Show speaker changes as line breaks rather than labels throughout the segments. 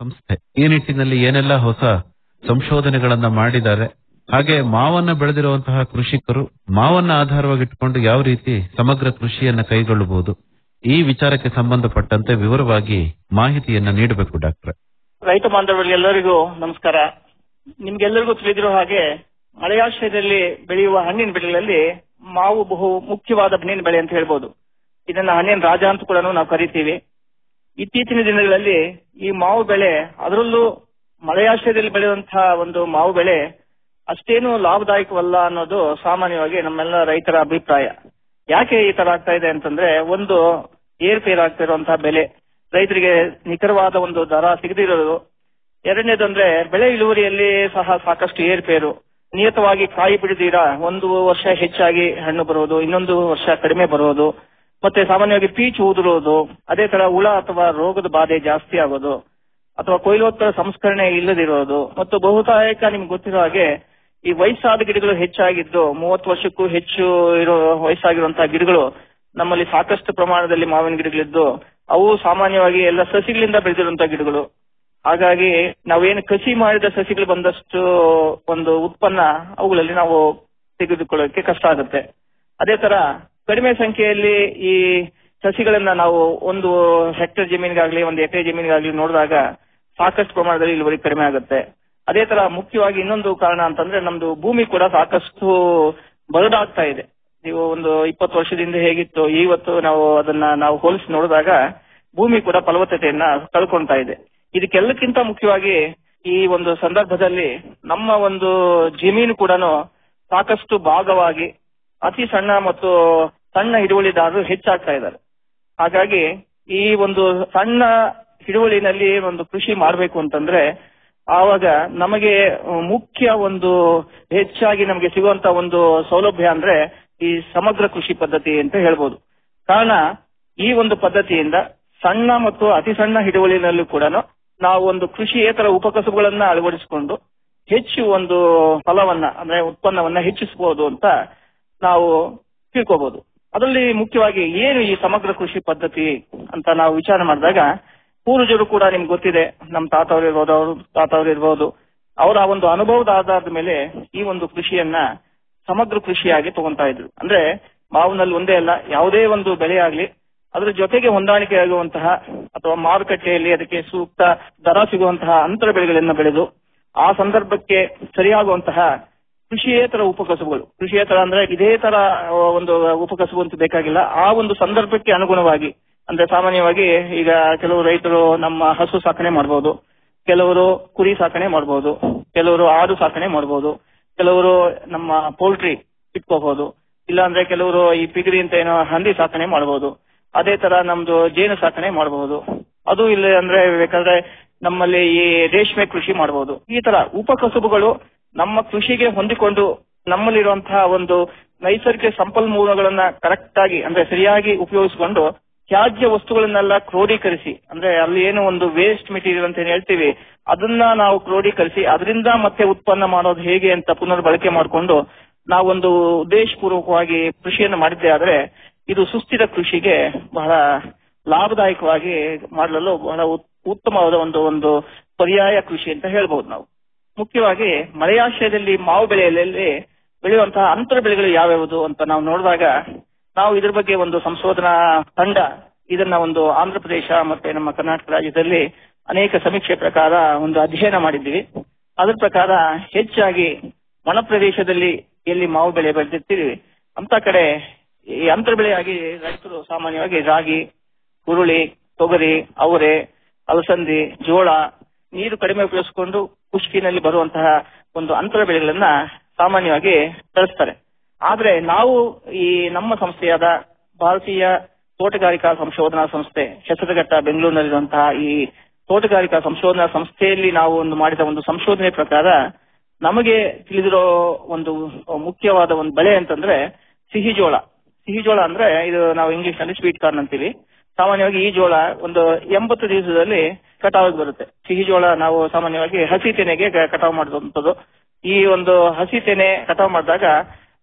ಸಂಸ್ಥೆ ಈ ನಿಟ್ಟಿನಲ್ಲಿ ಏನೆಲ್ಲ ಹೊಸ ಸಂಶೋಧನೆಗಳನ್ನ ಮಾಡಿದ್ದಾರೆ ಹಾಗೆ ಮಾವನ್ನ ಬೆಳೆದಿರುವಂತಹ ಕೃಷಿಕರು ಮಾವನ್ನ ಆಧಾರವಾಗಿಟ್ಟುಕೊಂಡು ಯಾವ ರೀತಿ ಸಮಗ್ರ ಕೃಷಿಯನ್ನ ಕೈಗೊಳ್ಳಬಹುದು ಈ ವಿಚಾರಕ್ಕೆ ಸಂಬಂಧಪಟ್ಟಂತೆ ವಿವರವಾಗಿ ಮಾಹಿತಿಯನ್ನ ನೀಡಬೇಕು ಡಾಕ್ಟ್ರೆ
ರೈತ ಬಾಂಧವರಿಗೆಲ್ಲರಿಗೂ ನಮಸ್ಕಾರ ನಿಮ್ಗೆಲ್ಲರಿಗೂ ತಿಳಿದಿರೋ ಹಾಗೆ ಮಳೆಯಾಶ್ರಯದಲ್ಲಿ ಬೆಳೆಯುವ ಹಣ್ಣಿನ ಬೆಳೆಗಳಲ್ಲಿ ಮಾವು ಬಹು ಮುಖ್ಯವಾದ ಹಣ್ಣಿನ ಬೆಳೆ ಅಂತ ಹೇಳ್ಬೋದು ಇದನ್ನ ಹಣ್ಣಿನ ರಾಜ ಅಂತ ಕೂಡ ನಾವು ಕರಿತೀವಿ ಇತ್ತೀಚಿನ ದಿನಗಳಲ್ಲಿ ಈ ಮಾವು ಬೆಳೆ ಅದರಲ್ಲೂ ಮಳೆಯಾಶ್ರಯದಲ್ಲಿ ಬೆಳೆಯುವಂತಹ ಒಂದು ಮಾವು ಬೆಳೆ ಅಷ್ಟೇನು ಲಾಭದಾಯಕವಲ್ಲ ಅನ್ನೋದು ಸಾಮಾನ್ಯವಾಗಿ ನಮ್ಮೆಲ್ಲ ರೈತರ ಅಭಿಪ್ರಾಯ ಯಾಕೆ ಈ ತರ ಆಗ್ತಾ ಇದೆ ಅಂತಂದ್ರೆ ಒಂದು ಏರ್ಪೇರಾಗ್ತಿರುವಂತಹ ಬೆಲೆ ರೈತರಿಗೆ ನಿಖರವಾದ ಒಂದು ದರ ಸಿಗದಿರೋದು ಎರಡನೇದಂದ್ರೆ ಬೆಳೆ ಇಳುವರಿಯಲ್ಲಿ ಸಹ ಸಾಕಷ್ಟು ಏರ್ಪೇರು ನಿಯತವಾಗಿ ಕಾಯಿ ಬಿಡದಿರ ಒಂದು ವರ್ಷ ಹೆಚ್ಚಾಗಿ ಹಣ್ಣು ಬರುವುದು ಇನ್ನೊಂದು ವರ್ಷ ಕಡಿಮೆ ಬರುವುದು ಮತ್ತೆ ಸಾಮಾನ್ಯವಾಗಿ ಪೀಚು ಉದುರೋದು ಅದೇ ತರ ಹುಳ ಅಥವಾ ರೋಗದ ಬಾಧೆ ಜಾಸ್ತಿ ಆಗೋದು ಅಥವಾ ಕೊಯ್ಲೋತ್ತರ ಸಂಸ್ಕರಣೆ ಇಲ್ಲದಿರೋದು ಮತ್ತು ಬಹುತೇಕ ನಿಮ್ಗೆ ಗೊತ್ತಿರೋ ಹಾಗೆ ಈ ವಯಸ್ಸಾದ ಗಿಡಗಳು ಹೆಚ್ಚಾಗಿದ್ದು ಮೂವತ್ತು ವರ್ಷಕ್ಕೂ ಹೆಚ್ಚು ಇರೋ ವಯಸ್ಸಾಗಿರುವಂತಹ ಗಿಡಗಳು ನಮ್ಮಲ್ಲಿ ಸಾಕಷ್ಟು ಪ್ರಮಾಣದಲ್ಲಿ ಮಾವಿನ ಗಿಡಗಳಿದ್ದು ಅವು ಸಾಮಾನ್ಯವಾಗಿ ಎಲ್ಲ ಸಸಿಗಳಿಂದ ಬೆಳೆದಿರುವಂತಹ ಗಿಡಗಳು ಹಾಗಾಗಿ ನಾವೇನು ಕಸಿ ಮಾಡಿದ ಸಸಿಗಳು ಬಂದಷ್ಟು ಒಂದು ಉತ್ಪನ್ನ ಅವುಗಳಲ್ಲಿ ನಾವು ತೆಗೆದುಕೊಳ್ಳೋಕೆ ಕಷ್ಟ ಆಗುತ್ತೆ ಅದೇ ತರ ಕಡಿಮೆ ಸಂಖ್ಯೆಯಲ್ಲಿ ಈ ಸಸಿಗಳನ್ನ ನಾವು ಒಂದು ಹೆಕ್ಟೇರ್ ಜಮೀನಿಗಾಗ್ಲಿ ಒಂದು ಎಕರೆ ಜಮೀನಿಗಾಗ್ಲಿ ನೋಡಿದಾಗ ಸಾಕಷ್ಟು ಪ್ರಮಾಣದಲ್ಲಿ ಇಳುವರಿ ಕಡಿಮೆ ಆಗುತ್ತೆ ಅದೇ ತರ ಮುಖ್ಯವಾಗಿ ಇನ್ನೊಂದು ಕಾರಣ ಅಂತಂದ್ರೆ ನಮ್ದು ಭೂಮಿ ಕೂಡ ಸಾಕಷ್ಟು ಬರಡಾಗ್ತಾ ಇದೆ ನೀವು ಒಂದು ಇಪ್ಪತ್ತು ವರ್ಷದಿಂದ ಹೇಗಿತ್ತು ಇವತ್ತು ನಾವು ಅದನ್ನ ನಾವು ಹೋಲಿಸಿ ನೋಡಿದಾಗ ಭೂಮಿ ಕೂಡ ಫಲವತ್ತತೆಯನ್ನ ಕಳ್ಕೊಂತಾ ಇದೆ ಇದಕ್ಕೆಲ್ಲಕ್ಕಿಂತ ಮುಖ್ಯವಾಗಿ ಈ ಒಂದು ಸಂದರ್ಭದಲ್ಲಿ ನಮ್ಮ ಒಂದು ಜಮೀನು ಕೂಡ ಸಾಕಷ್ಟು ಭಾಗವಾಗಿ ಅತಿ ಸಣ್ಣ ಮತ್ತು ಸಣ್ಣ ಹಿಡುವಳಿದಾರರು ಹೆಚ್ಚಾಗ್ತಾ ಇದ್ದಾರೆ ಹಾಗಾಗಿ ಈ ಒಂದು ಸಣ್ಣ ಹಿಡುವಳಿನಲ್ಲಿ ಒಂದು ಕೃಷಿ ಮಾಡಬೇಕು ಅಂತಂದ್ರೆ ಆವಾಗ ನಮಗೆ ಮುಖ್ಯ ಒಂದು ಹೆಚ್ಚಾಗಿ ನಮಗೆ ಸಿಗುವಂತ ಒಂದು ಸೌಲಭ್ಯ ಅಂದ್ರೆ ಈ ಸಮಗ್ರ ಕೃಷಿ ಪದ್ಧತಿ ಅಂತ ಹೇಳ್ಬೋದು ಕಾರಣ ಈ ಒಂದು ಪದ್ಧತಿಯಿಂದ ಸಣ್ಣ ಮತ್ತು ಅತಿ ಸಣ್ಣ ಹಿಡುವಳಿನಲ್ಲೂ ಕೂಡ ನಾವು ಒಂದು ಕೃಷಿಯೇತರ ಉಪಕಸಬುಗಳನ್ನ ಅಳವಡಿಸಿಕೊಂಡು ಹೆಚ್ಚು ಒಂದು ಫಲವನ್ನ ಅಂದ್ರೆ ಉತ್ಪನ್ನವನ್ನ ಹೆಚ್ಚಿಸಬಹುದು ಅಂತ ನಾವು ತಿಳ್ಕೋಬಹುದು ಅದರಲ್ಲಿ ಮುಖ್ಯವಾಗಿ ಏನು ಈ ಸಮಗ್ರ ಕೃಷಿ ಪದ್ಧತಿ ಅಂತ ನಾವು ವಿಚಾರ ಮಾಡಿದಾಗ ಪೂರ್ವಜರು ಕೂಡ ನಿಮ್ಗೆ ಗೊತ್ತಿದೆ ನಮ್ಮ ತಾತವ್ರು ಇರ್ಬೋದು ಅವರು ತಾತವ್ರು ಇರ್ಬೋದು ಅವರ ಒಂದು ಅನುಭವದ ಆಧಾರದ ಮೇಲೆ ಈ ಒಂದು ಕೃಷಿಯನ್ನ ಸಮಗ್ರ ಕೃಷಿಯಾಗಿ ತಗೊಂತಾ ಇದ್ರು ಅಂದ್ರೆ ಮಾವಿನಲ್ಲಿ ಒಂದೇ ಅಲ್ಲ ಯಾವುದೇ ಒಂದು ಬೆಳೆ ಆಗ್ಲಿ ಅದ್ರ ಜೊತೆಗೆ ಹೊಂದಾಣಿಕೆ ಆಗುವಂತಹ ಅಥವಾ ಮಾರುಕಟ್ಟೆಯಲ್ಲಿ ಅದಕ್ಕೆ ಸೂಕ್ತ ದರ ಸಿಗುವಂತಹ ಅಂತರ ಬೆಳೆಗಳನ್ನ ಬೆಳೆದು ಆ ಸಂದರ್ಭಕ್ಕೆ ಸರಿಯಾಗುವಂತಹ ಕೃಷಿಯೇತರ ಉಪಕಸಬುಗಳು ಕೃಷಿಯೇತರ ಅಂದ್ರೆ ಇದೇ ತರ ಆ, ಒಂದು ಉಪಕಸಬು ಅಂತ ಬೇಕಾಗಿಲ್ಲ ಆ ಒಂದು ಸಂದರ್ಭಕ್ಕೆ ಅನುಗುಣವಾಗಿ ಅಂದ್ರೆ ಸಾಮಾನ್ಯವಾಗಿ ಈಗ ಕೆಲವು ರೈತರು ನಮ್ಮ ಹಸು ಸಾಕಣೆ ಮಾಡಬಹುದು ಕೆಲವರು ಕುರಿ ಸಾಕಣೆ ಮಾಡಬಹುದು ಕೆಲವರು ಆಡು ಸಾಕಣೆ ಮಾಡಬಹುದು ಕೆಲವರು ನಮ್ಮ ಪೋಲ್ಟ್ರಿ ಇಟ್ಕೋಬಹುದು ಇಲ್ಲಾಂದ್ರೆ ಕೆಲವರು ಈ ಪಿಗರಿ ಅಂತ ಏನೋ ಹಂದಿ ಸಾಕಣೆ ಮಾಡಬಹುದು ಅದೇ ತರ ನಮ್ದು ಜೇನು ಸಾಕಣೆ ಮಾಡಬಹುದು ಅದು ಇಲ್ಲ ಅಂದ್ರೆ ಬೇಕಾದ್ರೆ ನಮ್ಮಲ್ಲಿ ಈ ರೇಷ್ಮೆ ಕೃಷಿ ಮಾಡಬಹುದು ಈ ತರ ಉಪಕಸುಬುಗಳು ನಮ್ಮ ಕೃಷಿಗೆ ಹೊಂದಿಕೊಂಡು ನಮ್ಮಲ್ಲಿರುವಂತಹ ಒಂದು ನೈಸರ್ಗಿಕ ಸಂಪನ್ಮೂಲಗಳನ್ನ ಕರೆಕ್ಟ್ ಆಗಿ ಅಂದ್ರೆ ಸರಿಯಾಗಿ ಉಪಯೋಗಿಸಿಕೊಂಡು ತ್ಯಾಜ್ಯ ವಸ್ತುಗಳನ್ನೆಲ್ಲ ಕ್ರೋಢೀಕರಿಸಿ ಅಂದ್ರೆ ಅಲ್ಲಿ ಏನು ಒಂದು ವೇಸ್ಟ್ ಮೆಟೀರಿಯಲ್ ಅಂತ ಏನ್ ಹೇಳ್ತೀವಿ ಅದನ್ನ ನಾವು ಕ್ರೋಢೀಕರಿಸಿ ಅದರಿಂದ ಮತ್ತೆ ಉತ್ಪನ್ನ ಮಾಡೋದು ಹೇಗೆ ಅಂತ ಪುನರ್ ಬಳಕೆ ಮಾಡಿಕೊಂಡು ನಾವೊಂದು ಉದ್ದೇಶಪೂರ್ವಕವಾಗಿ ಕೃಷಿಯನ್ನು ಮಾಡಿದ್ದೆ ಆದ್ರೆ ಇದು ಸುಸ್ಥಿರ ಕೃಷಿಗೆ ಬಹಳ ಲಾಭದಾಯಕವಾಗಿ ಮಾಡಲು ಬಹಳ ಉತ್- ಉತ್ತಮವಾದ ಒಂದು ಒಂದು ಪರ್ಯಾಯ ಕೃಷಿ ಅಂತ ಹೇಳ್ಬಹುದು ನಾವು ಮುಖ್ಯವಾಗಿ ಮಳೆಯಾಶ್ರಯದಲ್ಲಿ ಮಾವು ಬೆಳೆಯಲ್ಲಿ ಬೆಳೆಯುವಂತಹ ಅಂತರ ಬೆಳೆಗಳು ಯಾವ್ಯಾವುದು ಅಂತ ನಾವು ನೋಡಿದಾಗ ನಾವು ಇದ್ರ ಬಗ್ಗೆ ಒಂದು ಸಂಶೋಧನಾ ತಂಡ ಇದನ್ನ ಒಂದು ಆಂಧ್ರ ಪ್ರದೇಶ ಮತ್ತೆ ನಮ್ಮ ಕರ್ನಾಟಕ ರಾಜ್ಯದಲ್ಲಿ ಅನೇಕ ಸಮೀಕ್ಷೆ ಪ್ರಕಾರ ಒಂದು ಅಧ್ಯಯನ ಮಾಡಿದ್ವಿ ಅದ್ರ ಪ್ರಕಾರ ಹೆಚ್ಚಾಗಿ ಒಣ ಪ್ರದೇಶದಲ್ಲಿ ಎಲ್ಲಿ ಮಾವು ಬೆಳೆ ಬೆಳೆದಿರ್ತೀವಿ ಅಂತ ಕಡೆ ಈ ಅಂತರ ಬೆಳೆಯಾಗಿ ರೈತರು ಸಾಮಾನ್ಯವಾಗಿ ರಾಗಿ ಹುರುಳಿ ತೊಗರಿ ಅವರೆ ಅಲಸಂದಿ ಜೋಳ ನೀರು ಕಡಿಮೆ ಉಪಯೋಗಿಸಿಕೊಂಡು ಖುಷ್ಕಿನಲ್ಲಿ ಬರುವಂತಹ ಒಂದು ಅಂತರ ಬೆಳೆಗಳನ್ನ ಸಾಮಾನ್ಯವಾಗಿ ಬೆಳೆಸ್ತಾರೆ ಆದ್ರೆ ನಾವು ಈ ನಮ್ಮ ಸಂಸ್ಥೆಯಾದ ಭಾರತೀಯ ತೋಟಗಾರಿಕಾ ಸಂಶೋಧನಾ ಸಂಸ್ಥೆ ಹೆಸರುಘಟ್ಟ ಬೆಂಗಳೂರಿನಲ್ಲಿರುವಂತಹ ಈ ತೋಟಗಾರಿಕಾ ಸಂಶೋಧನಾ ಸಂಸ್ಥೆಯಲ್ಲಿ ನಾವು ಒಂದು ಮಾಡಿದ ಒಂದು ಸಂಶೋಧನೆ ಪ್ರಕಾರ ನಮಗೆ ತಿಳಿದಿರೋ ಒಂದು ಮುಖ್ಯವಾದ ಒಂದು ಬೆಳೆ ಅಂತಂದ್ರೆ ಸಿಹಿ ಜೋಳ ಸಿಹಿ ಜೋಳ ಅಂದ್ರೆ ಇದು ನಾವು ಇಂಗ್ಲಿಷ್ ನಲ್ಲಿ ಸ್ವೀಟ್ ಕಾರ್ನ್ ಅಂತೀವಿ ಸಾಮಾನ್ಯವಾಗಿ ಈ ಜೋಳ ಒಂದು ಎಂಬತ್ತು ದಿವಸದಲ್ಲಿ ಕಟಾವಿಗೆ ಬರುತ್ತೆ ಸಿಹಿ ಜೋಳ ನಾವು ಸಾಮಾನ್ಯವಾಗಿ ಹಸಿ ತೆನೆಗೆ ಕ- ಕಟಾವು ಮಾಡುವಂಥದ್ದು ಈ ಒಂದು ಹಸಿ ತೆನೆ ಕಟಾವು ಮಾಡಿದಾಗ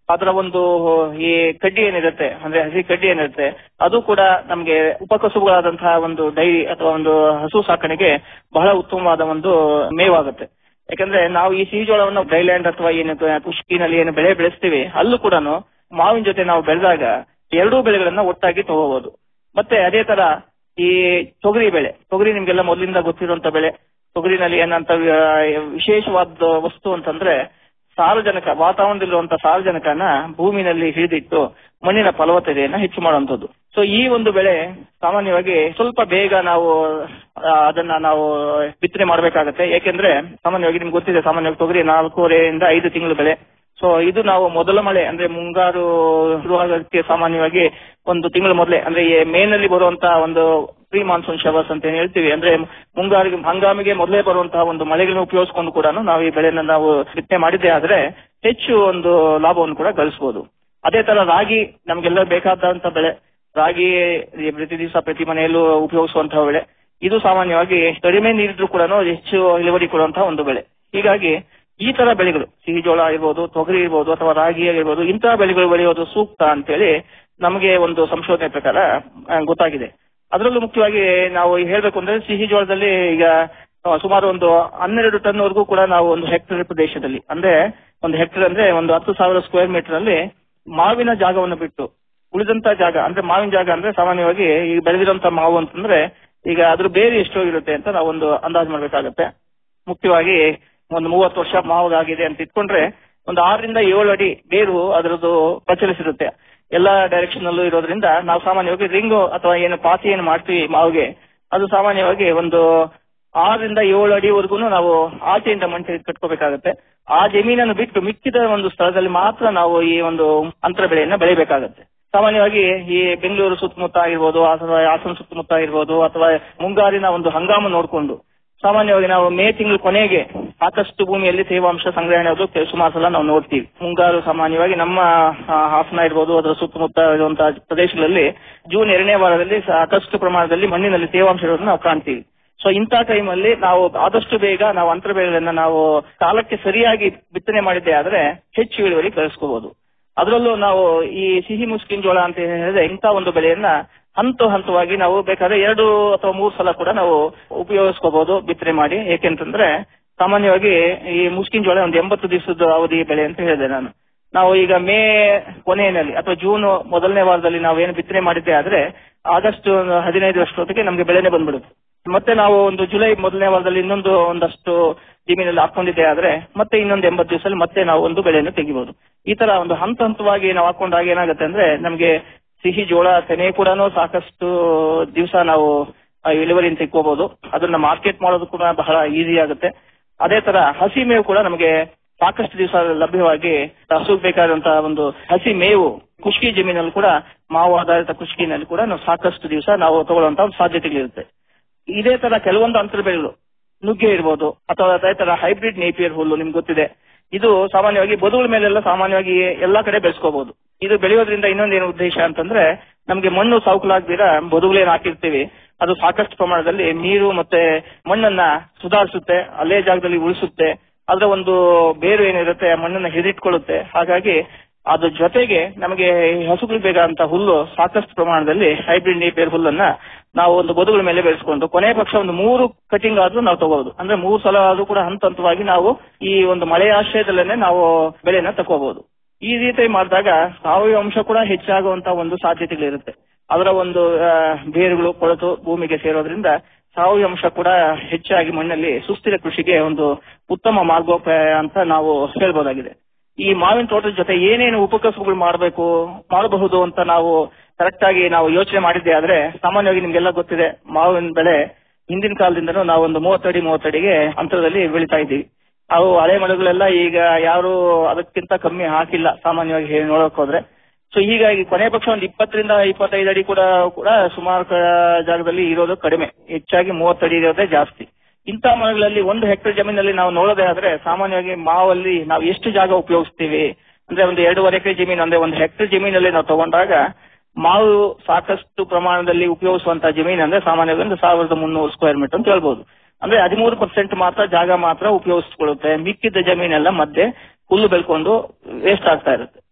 ಅದರ ಒಂದು ಈ ಕಡ್ಡಿ ಏನಿರುತ್ತೆ ಅಂದ್ರೆ ಹಸಿ ಕಡ್ಡಿ ಏನಿರುತ್ತೆ ಅದು ಕೂಡ ನಮಗೆ ಉಪಕಸುಬುಗಳಾದಂತಹ ಒಂದು ಡೈರಿ ಅಥವಾ ಒಂದು ಹಸು ಸಾಕಣೆಗೆ ಬಹಳ ಉತ್ತಮವಾದ ಒಂದು ಮೇವಾಗುತ್ತೆ ಯಾಕಂದ್ರೆ ನಾವು ಈ ಸಿಹಿಜೋಳವನ್ನು ಡ್ರೈಲ್ಯಾಂಡ್ ಅಥವಾ ಏನು ಕುಷ್ಕಿನಲ್ಲಿ ಏನು ಬೆಳೆ ಬೆಳೆಸ್ತೀವಿ ಅಲ್ಲೂ ಕೂಡ ಮಾವಿನ ಜೊತೆ ನಾವು ಬೆಳೆದಾಗ ಎರಡೂ ಬೆಳೆಗಳನ್ನ ಒಟ್ಟಾಗಿ ತಗೋಬಹುದು ಮತ್ತೆ ಅದೇ ತರ ಈ ತೊಗರಿ ಬೆಳೆ ತೊಗರಿ ನಿಮ್ಗೆಲ್ಲ ಮೊದಲಿಂದ ಗೊತ್ತಿರುವಂತ ಬೆಳೆ ತೊಗರಿನಲ್ಲಿ ಏನಂತ ವಿ- ವಿಶೇಷವಾದ ವಸ್ತು ಅಂತಂದ್ರೆ ಸಾರಜನಕ ವಾತಾವರಣದಲ್ಲಿರುವಂತಹ ಸಾರಜನಕನ ಭೂಮಿನಲ್ಲಿ ಹಿಡಿದಿಟ್ಟು ಮಣ್ಣಿನ ಫಲವತ್ತತೆಯನ್ನ ಹೆಚ್ಚು ಮಾಡುವಂತದ್ದು ಸೊ ಈ ಒಂದು ಬೆಳೆ ಸಾಮಾನ್ಯವಾಗಿ ಸ್ವಲ್ಪ ಬೇಗ ನಾವು ಆ, ಅದನ್ನ ನಾವು ಬಿತ್ತನೆ ಮಾಡಬೇಕಾಗತ್ತೆ ಯಾಕೆಂದ್ರೆ ಸಾಮಾನ್ಯವಾಗಿ ನಿಮ್ಗೆ ಗೊತ್ತಿದೆ ಸಾಮಾನ್ಯವಾಗಿ ತೊಗರಿ ನಾಲ್ಕೂವರೆಯಿಂದ ಐದು ತಿಂಗಳು ಬೆಳೆ ಸೊ ಇದು ನಾವು ಮೊದಲ ಮಳೆ ಅಂದ್ರೆ ಮುಂಗಾರು ಶುರುವಾಗಕ್ಕೆ ಸಾಮಾನ್ಯವಾಗಿ ಒಂದು ತಿಂಗಳ ಮೊದಲೇ ಅಂದ್ರೆ ಈ ಮೇನಲ್ಲಿ ಬರುವಂತಹ ಒಂದು ಪ್ರೀ ಮಾನ್ಸೂನ್ ಶವರ್ಸ್ ಅಂತ ಏನ್ ಹೇಳ್ತೀವಿ ಅಂದ್ರೆ ಮುಂಗಾರಿಗೆ ಹಂಗಾಮಿಗೆ ಮೊದಲೇ ಬರುವಂತಹ ಒಂದು ಮಳೆಗಳನ್ನು ಉಪಯೋಗಿಸಿಕೊಂಡು ಕೂಡ ನಾವು ಈ ಬೆಳೆನ ನಾವು ಬಿತ್ತನೆ ಮಾಡಿದ್ದೇ ಆದ್ರೆ ಹೆಚ್ಚು ಒಂದು ಲಾಭವನ್ನು ಕೂಡ ಗಳಿಸಬಹುದು ಅದೇ ತರ ರಾಗಿ ನಮ್ಗೆಲ್ಲ ಬೇಕಾದಂತ ಬೆಳೆ ರಾಗಿ ಈ ಪ್ರತಿ ದಿವಸ ಪ್ರತಿ ಮನೆಯಲ್ಲೂ ಉಪಯೋಗಿಸುವಂತಹ ಬೆಳೆ ಇದು ಸಾಮಾನ್ಯವಾಗಿ ಕಡಿಮೆ ನೀರಿದ್ರು ಕೂಡ ಹೆಚ್ಚು ಇಳುವರಿ ಕೊಡುವಂತಹ ಒಂದು ಬೆಳೆ ಹೀಗಾಗಿ ಈ ತರ ಬೆಳೆಗಳು ಸಿಹಿಜೋಳ ಇರ್ಬೋದು ತೊಗರಿ ಇರ್ಬೋದು ಅಥವಾ ರಾಗಿ ಇರ್ಬೋದು ಇಂತಹ ಬೆಳೆಗಳು ಬೆಳೆಯೋದು ಸೂಕ್ತ ಅಂತೇಳಿ ನಮಗೆ ಒಂದು ಸಂಶೋಧನೆ ಪ್ರಕಾರ ಆ, ಗೊತ್ತಾಗಿದೆ ಅದರಲ್ಲೂ ಮುಖ್ಯವಾಗಿ ನಾವು ಹೇಳ್ಬೇಕು ಅಂದ್ರೆ ಸಿಹಿ ಜೋಳದಲ್ಲಿ ಈಗ ಆ, ಸುಮಾರು ಒಂದು ಹನ್ನೆರಡು ಟನ್ ವರೆಗೂ ಕೂಡ ನಾವು ಒಂದು ಹೆಕ್ಟೇರ್ ಪ್ರದೇಶದಲ್ಲಿ ಅಂದ್ರೆ ಒಂದು ಹೆಕ್ಟೇರ್ ಅಂದ್ರೆ ಒಂದು ಹತ್ತು ಸಾವಿರ ಸ್ಕ್ವೇರ್ ಮೀಟರ್ ಅಲ್ಲಿ ಮಾವಿನ ಜಾಗವನ್ನು ಬಿಟ್ಟು ಉಳಿದಂತ ಜಾಗ ಅಂದ್ರೆ ಮಾವಿನ ಜಾಗ ಅಂದ್ರೆ ಸಾಮಾನ್ಯವಾಗಿ ಈಗ ಬೆಳೆದಿರುವಂತ ಮಾವು ಅಂತಂದ್ರೆ ಈಗ ಅದ್ರ ಬೇರೆ ಎಷ್ಟು ಇರುತ್ತೆ ಅಂತ ನಾವೊಂದು ಅಂದಾಜು ಮಾಡ್ಬೇಕಾಗತ್ತೆ ಮುಖ್ಯವಾಗಿ ಒಂದು ಮೂವತ್ತು ವರ್ಷ ಮಾವಾಗಿದೆ ಅಂತ ಇಟ್ಕೊಂಡ್ರೆ ಒಂದು ಆರರಿಂದ ಏಳು ಅಡಿ ಬೇರು ಅದರದ್ದು ಪ್ರಚಲಿಸಿರುತ್ತೆ ಎಲ್ಲಾ ಡೈರೆಕ್ಷನ್ ಅಲ್ಲೂ ಇರೋದ್ರಿಂದ ನಾವು ಸಾಮಾನ್ಯವಾಗಿ ರಿಂಗು ಅಥವಾ ಏನು ಪಾತಿ ಏನು ಮಾಡ್ತೀವಿ ಮಾವಿಗೆ ಅದು ಸಾಮಾನ್ಯವಾಗಿ ಒಂದು ಆರರಿಂದ ಏಳು ಅಡಿವರೆಗೂ ನಾವು ಆಚೆಯಿಂದ ಮಣ್ಣು ತೆಗೆದು ಕಟ್ಕೋಬೇಕಾಗತ್ತೆ ಆ ಜಮೀನನ್ನು ಬಿಟ್ಟು ಮಿಕ್ಕಿದ ಒಂದು ಸ್ಥಳದಲ್ಲಿ ಮಾತ್ರ ನಾವು ಈ ಒಂದು ಅಂತರ ಬೆಳೆಯನ್ನ ಬೆಳಿಬೇಕಾಗತ್ತೆ ಸಾಮಾನ್ಯವಾಗಿ ಈ ಬೆಂಗಳೂರು ಸುತ್ತಮುತ್ತ ಆಗಿರ್ಬೋದು ಅಥವಾ ಹಾಸನ ಸುತ್ತಮುತ್ತ ಆಗಿರ್ಬೋದು ಅಥವಾ ಮುಂಗಾರಿನ ಒಂದು ಹಂಗಾಮ ನೋಡಿಕೊಂಡು ಸಾಮಾನ್ಯವಾಗಿ ನಾವು ಮೇ ತಿಂಗಳ ಕೊನೆಗೆ ಸಾಕಷ್ಟು ಭೂಮಿಯಲ್ಲಿ ತೇವಾಂಶ ಸಂಗ್ರಹಣೆ ಆಗೋದು ಸುಮಾರು ಸಲ ನಾವು ನೋಡ್ತೀವಿ ಮುಂಗಾರು ಸಾಮಾನ್ಯವಾಗಿ ನಮ್ಮ ಆ, ಹಾಸನ ಇರ್ಬೋದು ಅದರ ಸುತ್ತಮುತ್ತ ಇರುವಂತಹ ಪ್ರದೇಶಗಳಲ್ಲಿ ಜೂನ್ ಎರಡನೇ ವಾರದಲ್ಲಿ ಸಾಕಷ್ಟು ಪ್ರಮಾಣದಲ್ಲಿ ಮಣ್ಣಿನಲ್ಲಿ ತೇವಾಂಶ ಇರೋದನ್ನ ನಾವು ಕಾಣ್ತೀವಿ ಸೊ ಇಂಥ ಟೈಮಲ್ಲಿ ನಾವು ಆದಷ್ಟು ಬೇಗ ನಾವು ಅಂತರ ಬೆಳೆಗಳನ್ನ ನಾವು ಕಾಲಕ್ಕೆ ಸರಿಯಾಗಿ ಬಿತ್ತನೆ ಮಾಡಿದ್ದೆ ಆದ್ರೆ ಹೆಚ್ಚು ಇಳುವರಿ ಗಳಿಸ್ಕೋಬಹುದು ಅದರಲ್ಲೂ ನಾವು ಈ ಸಿಹಿ ಮುಸ್ಕಿನ್ ಜೋಳ ಅಂತ ಹೇಳಿದ್ರೆ ಇಂಥ ಒಂದು ಬೆಳೆಯನ್ನ ಹಂತ ಹಂತವಾಗಿ ನಾವು ಬೇಕಾದ್ರೆ ಎರಡು ಅಥವಾ ಮೂರು ಸಲ ಕೂಡ ನಾವು ಉಪಯೋಗಿಸ್ಕೋಬಹುದು ಬಿತ್ತನೆ ಮಾಡಿ ಏಕೆಂತಂದ್ರೆ ಸಾಮಾನ್ಯವಾಗಿ ಈ ಮುಸ್ಕಿನ್ ಜೋಳ ಒಂದು ಎಂಬತ್ತು ದಿವಸದ ಅವಧಿ ಬೆಳೆ ಅಂತ ಹೇಳಿದೆ ನಾನು ನಾವು ಈಗ ಮೇ ಕೊನೆಯಲ್ಲಿ ಅಥವಾ ಜೂನ್ ಮೊದಲನೇ ವಾರದಲ್ಲಿ ನಾವು ಏನು ಬಿತ್ತನೆ ಮಾಡಿದ್ದೆ ಆದ್ರೆ ಆಗಸ್ಟ್ ಹದಿನೈದು ವರ್ಷದೊತ್ತಿಗೆ ನಮಗೆ ಬೆಳೆನೆ ಬಂದ್ಬಿಡುತ್ತೆ ಮತ್ತೆ ನಾವು ಒಂದು ಜುಲೈ ಮೊದಲನೇ ವಾರದಲ್ಲಿ ಇನ್ನೊಂದು ಒಂದಷ್ಟು ಜಮೀನಲ್ಲಿ ಹಾಕೊಂಡಿದ್ದೆ ಆದ್ರೆ ಮತ್ತೆ ಇನ್ನೊಂದು ಎಂಬತ್ತು ದಿವಸದಲ್ಲಿ ಮತ್ತೆ ನಾವು ಒಂದು ಬೆಳೆಯನ್ನು ತೆಗಿಬಹುದು ಈ ತರ ಒಂದು ಹಂತ ಹಂತವಾಗಿ ನಾವು ಹಾಕೊಂಡಾಗ ಏನಾಗುತ್ತೆ ಅಂದ್ರೆ ನಮಗೆ ಸಿಹಿ ಜೋಳ ತೆನೆ ಕೂಡ ಸಾಕಷ್ಟು ದಿವಸ ನಾವು ಆ ಇಳುವರಿನ ತೆಕ್ಕೋಬಹುದು ಅದನ್ನ ಮಾರ್ಕೆಟ್ ಮಾಡೋದು ಕೂಡ ಬಹಳ ಈಸಿ ಆಗುತ್ತೆ ಅದೇ ತರ ಹಸಿ ಮೇವು ಕೂಡ ನಮಗೆ ಸಾಕಷ್ಟು ದಿವಸ ಲಭ್ಯವಾಗಿ ಹಸುಗ್ ಬೇಕಾದಂತಹ ಒಂದು ಹಸಿ ಮೇವು ಕುಷ್ಕಿ ಜಮೀನಲ್ಲಿ ಕೂಡ ಮಾವು ಆಧಾರಿತ ಕುಷ್ಕಿನಲ್ಲಿ ಕೂಡ ನಾವು ಸಾಕಷ್ಟು ದಿವಸ ನಾವು ತಗೊಳ್ಳುವಂತ ಒಂದು ಸಾಧ್ಯತೆಗಳಿರುತ್ತೆ ಇದೇ ತರ ಕೆಲವೊಂದು ಅಂತರ ಬೆಳೆಗಳು ನುಗ್ಗೆ ಇರ್ಬೋದು ಅಥವಾ ಅದೇ ತರ ಹೈಬ್ರಿಡ್ ನೇಪಿಯರ್ ಹುಲ್ಲು ನಿಮ್ಗೆ ಗೊತ್ತಿದೆ ಇದು ಸಾಮಾನ್ಯವಾಗಿ ಬದುಗಳ ಮೇಲೆಲ್ಲ ಸಾಮಾನ್ಯವಾಗಿ ಎಲ್ಲಾ ಕಡೆ ಬೆಳೆಸ್ಕೋಬಹುದು ಇದು ಬೆಳೆಯೋದ್ರಿಂದ ಇನ್ನೊಂದೇನು ಉದ್ದೇಶ ಅಂತಂದ್ರೆ ನಮ್ಗೆ ಮಣ್ಣು ಸೌಕಲಾಗ್ದಿರ ಬದುಗಳೇನು ಹಾಕಿರ್ತೀವಿ ಅದು ಸಾಕಷ್ಟು ಪ್ರಮಾಣದಲ್ಲಿ ನೀರು ಮತ್ತೆ ಮಣ್ಣನ್ನ ಸುಧಾರಿಸುತ್ತೆ ಅಲ್ಲೇ ಜಾಗದಲ್ಲಿ ಉಳಿಸುತ್ತೆ ಅದರ ಒಂದು ಬೇರು ಏನಿರುತ್ತೆ ಆ ಮಣ್ಣನ್ನ ಹಿಡಿದಿಟ್ಕೊಳ್ಳುತ್ತೆ ಹಾಗಾಗಿ ಅದ್ರ ಜೊತೆಗೆ ನಮಗೆ ಹಸುಗಳು ಬೇಕಾದಂತ ಹುಲ್ಲು ಸಾಕಷ್ಟು ಪ್ರಮಾಣದಲ್ಲಿ ಹೈಬ್ರಿಡ್ ನೇಪಿಯರ್ ಹುಲ್ಲನ್ನ ನಾವು ಒಂದು ಬದುಗಳ ಮೇಲೆ ಬೆಳೆಸ್ಕೊಂಡು ಕೊನೆ ಪಕ್ಷ ಒಂದು ಮೂರು ಕಟಿಂಗ್ ಆದ್ರೂ ನಾವು ತಗೋಬಹುದು ಅಂದ್ರೆ ಮೂರು ಸಲ ಆದ್ರೂ ಕೂಡ ಹಂತ ಹಂತವಾಗಿ ನಾವು ಈ ಒಂದು ಮಳೆಯ ಆಶ್ರಯದಲ್ಲೇನೆ ನಾವು ಬೆಳೆನ ತಗೋಬಹುದು ಈ ರೀತಿ ಮಾಡಿದಾಗ ಸಾವಯವ ಅಂಶ ಕೂಡ ಹೆಚ್ಚಾಗುವಂತ ಒಂದು ಸಾಧ್ಯತೆಗಳಿರುತ್ತೆ ಅದರ ಒಂದು ಆ, ಬೇರುಗಳು ಕೊಳೆತು ಭೂಮಿಗೆ ಸೇರೋದ್ರಿಂದ ಸಾವಯವ ಅಂಶ ಕೂಡ ಹೆಚ್ಚಾಗಿ ಮಣ್ಣಲ್ಲಿ ಸುಸ್ಥಿರ ಕೃಷಿಗೆ ಒಂದು ಉತ್ತಮ ಮಾರ್ಗೋಪಾಯ ಅಂತ ನಾವು ಹೇಳ್ಬೋದಾಗಿದೆ ಈ ಮಾವಿನ ತೋಟದ ಜೊತೆ ಏನೇನು ಉಪಕಸಬುಗಳು ಮಾಡಬೇಕು ಮಾಡಬಹುದು ಅಂತ ನಾವು ಕರೆಕ್ಟ್ ಆಗಿ ನಾವು ಯೋಚನೆ ಮಾಡಿದ್ದೆ ಆದ್ರೆ ಸಾಮಾನ್ಯವಾಗಿ ನಿಮ್ಗೆಲ್ಲ ಗೊತ್ತಿದೆ ಮಾವಿನ ಬೆಳೆ ಹಿಂದಿನ ಕಾಲದಿಂದನೂ ನಾವು ಒಂದು ಮೂವತ್ತಡಿ ಮೂವತ್ತಡಿಗೆ ಅಂತರದಲ್ಲಿ ಬೆಳಿತಾ ಇದ್ದೀವಿ ಅವು ಹಳೆ ಮಳೆಗಳೆಲ್ಲ ಈಗ ಯಾರು ಅದಕ್ಕಿಂತ ಕಮ್ಮಿ ಹಾಕಿಲ್ಲ ಸಾಮಾನ್ಯವಾಗಿ ಹೇಳಿ ನೋಡಕ್ ಹೋದ್ರೆ ಸೊ ಹೀಗಾಗಿ ಕೊನೆ ಪಕ್ಷ ಒಂದು ಇಪ್ಪತ್ತರಿಂದ ಇಪ್ಪತ್ತೈದು ಅಡಿ ಕೂಡ ಕೂಡ ಸುಮಾರು ಕ- ಜಾಗದಲ್ಲಿ ಇರೋದು ಕಡಿಮೆ ಹೆಚ್ಚಾಗಿ ಮೂವತ್ತಡಿ ಇರೋದೇ ಜಾಸ್ತಿ ಇಂಥ ಮರಗಳಲ್ಲಿ ಒಂದು ಹೆಕ್ಟೇರ್ ಜಮೀನಲ್ಲಿ ನಾವು ನೋಡೋದೇ ಆದ್ರೆ ಸಾಮಾನ್ಯವಾಗಿ ಮಾವಲ್ಲಿ ನಾವು ಎಷ್ಟು ಜಾಗ ಉಪಯೋಗಿಸ್ತೀವಿ ಅಂದ್ರೆ ಒಂದು ಎರಡೂವರೆ ಎಕರೆ ಜಮೀನು ಅಂದ್ರೆ ಒಂದು ಹೆಕ್ಟೇರ್ ಜಮೀನಲ್ಲಿ ನಾವು ತಗೊಂಡಾಗ ಮಾವು ಸಾಕಷ್ಟು ಪ್ರಮಾಣದಲ್ಲಿ ಉಪಯೋಗಿಸುವಂತ ಜಮೀನು ಅಂದ್ರೆ ಸಾಮಾನ್ಯವಾಗಿ ಒಂದು ಸಾವಿರದ ಮುನ್ನೂರು ಸ್ಕ್ವೇರ್ ಮೀಟರ್ ಅಂತ ಹೇಳ್ಬೋದು ಅಂದ್ರೆ ಹದಿಮೂರು ಪರ್ಸೆಂಟ್ ಮಾತ್ರ ಜಾಗ ಮಾತ್ರ ಉಪಯೋಗಿಸ್ಕೊಳ್ಳುತ್ತೆ ಮಿಕ್ಕಿದ ಜಮೀನೆಲ್ಲ ಮಧ್ಯೆ ಹುಲ್ಲು ಬೆಳ್ಕೊಂಡು ವೇಸ್ಟ್ ಆಗ್ತಾ ಇರುತ್ತೆ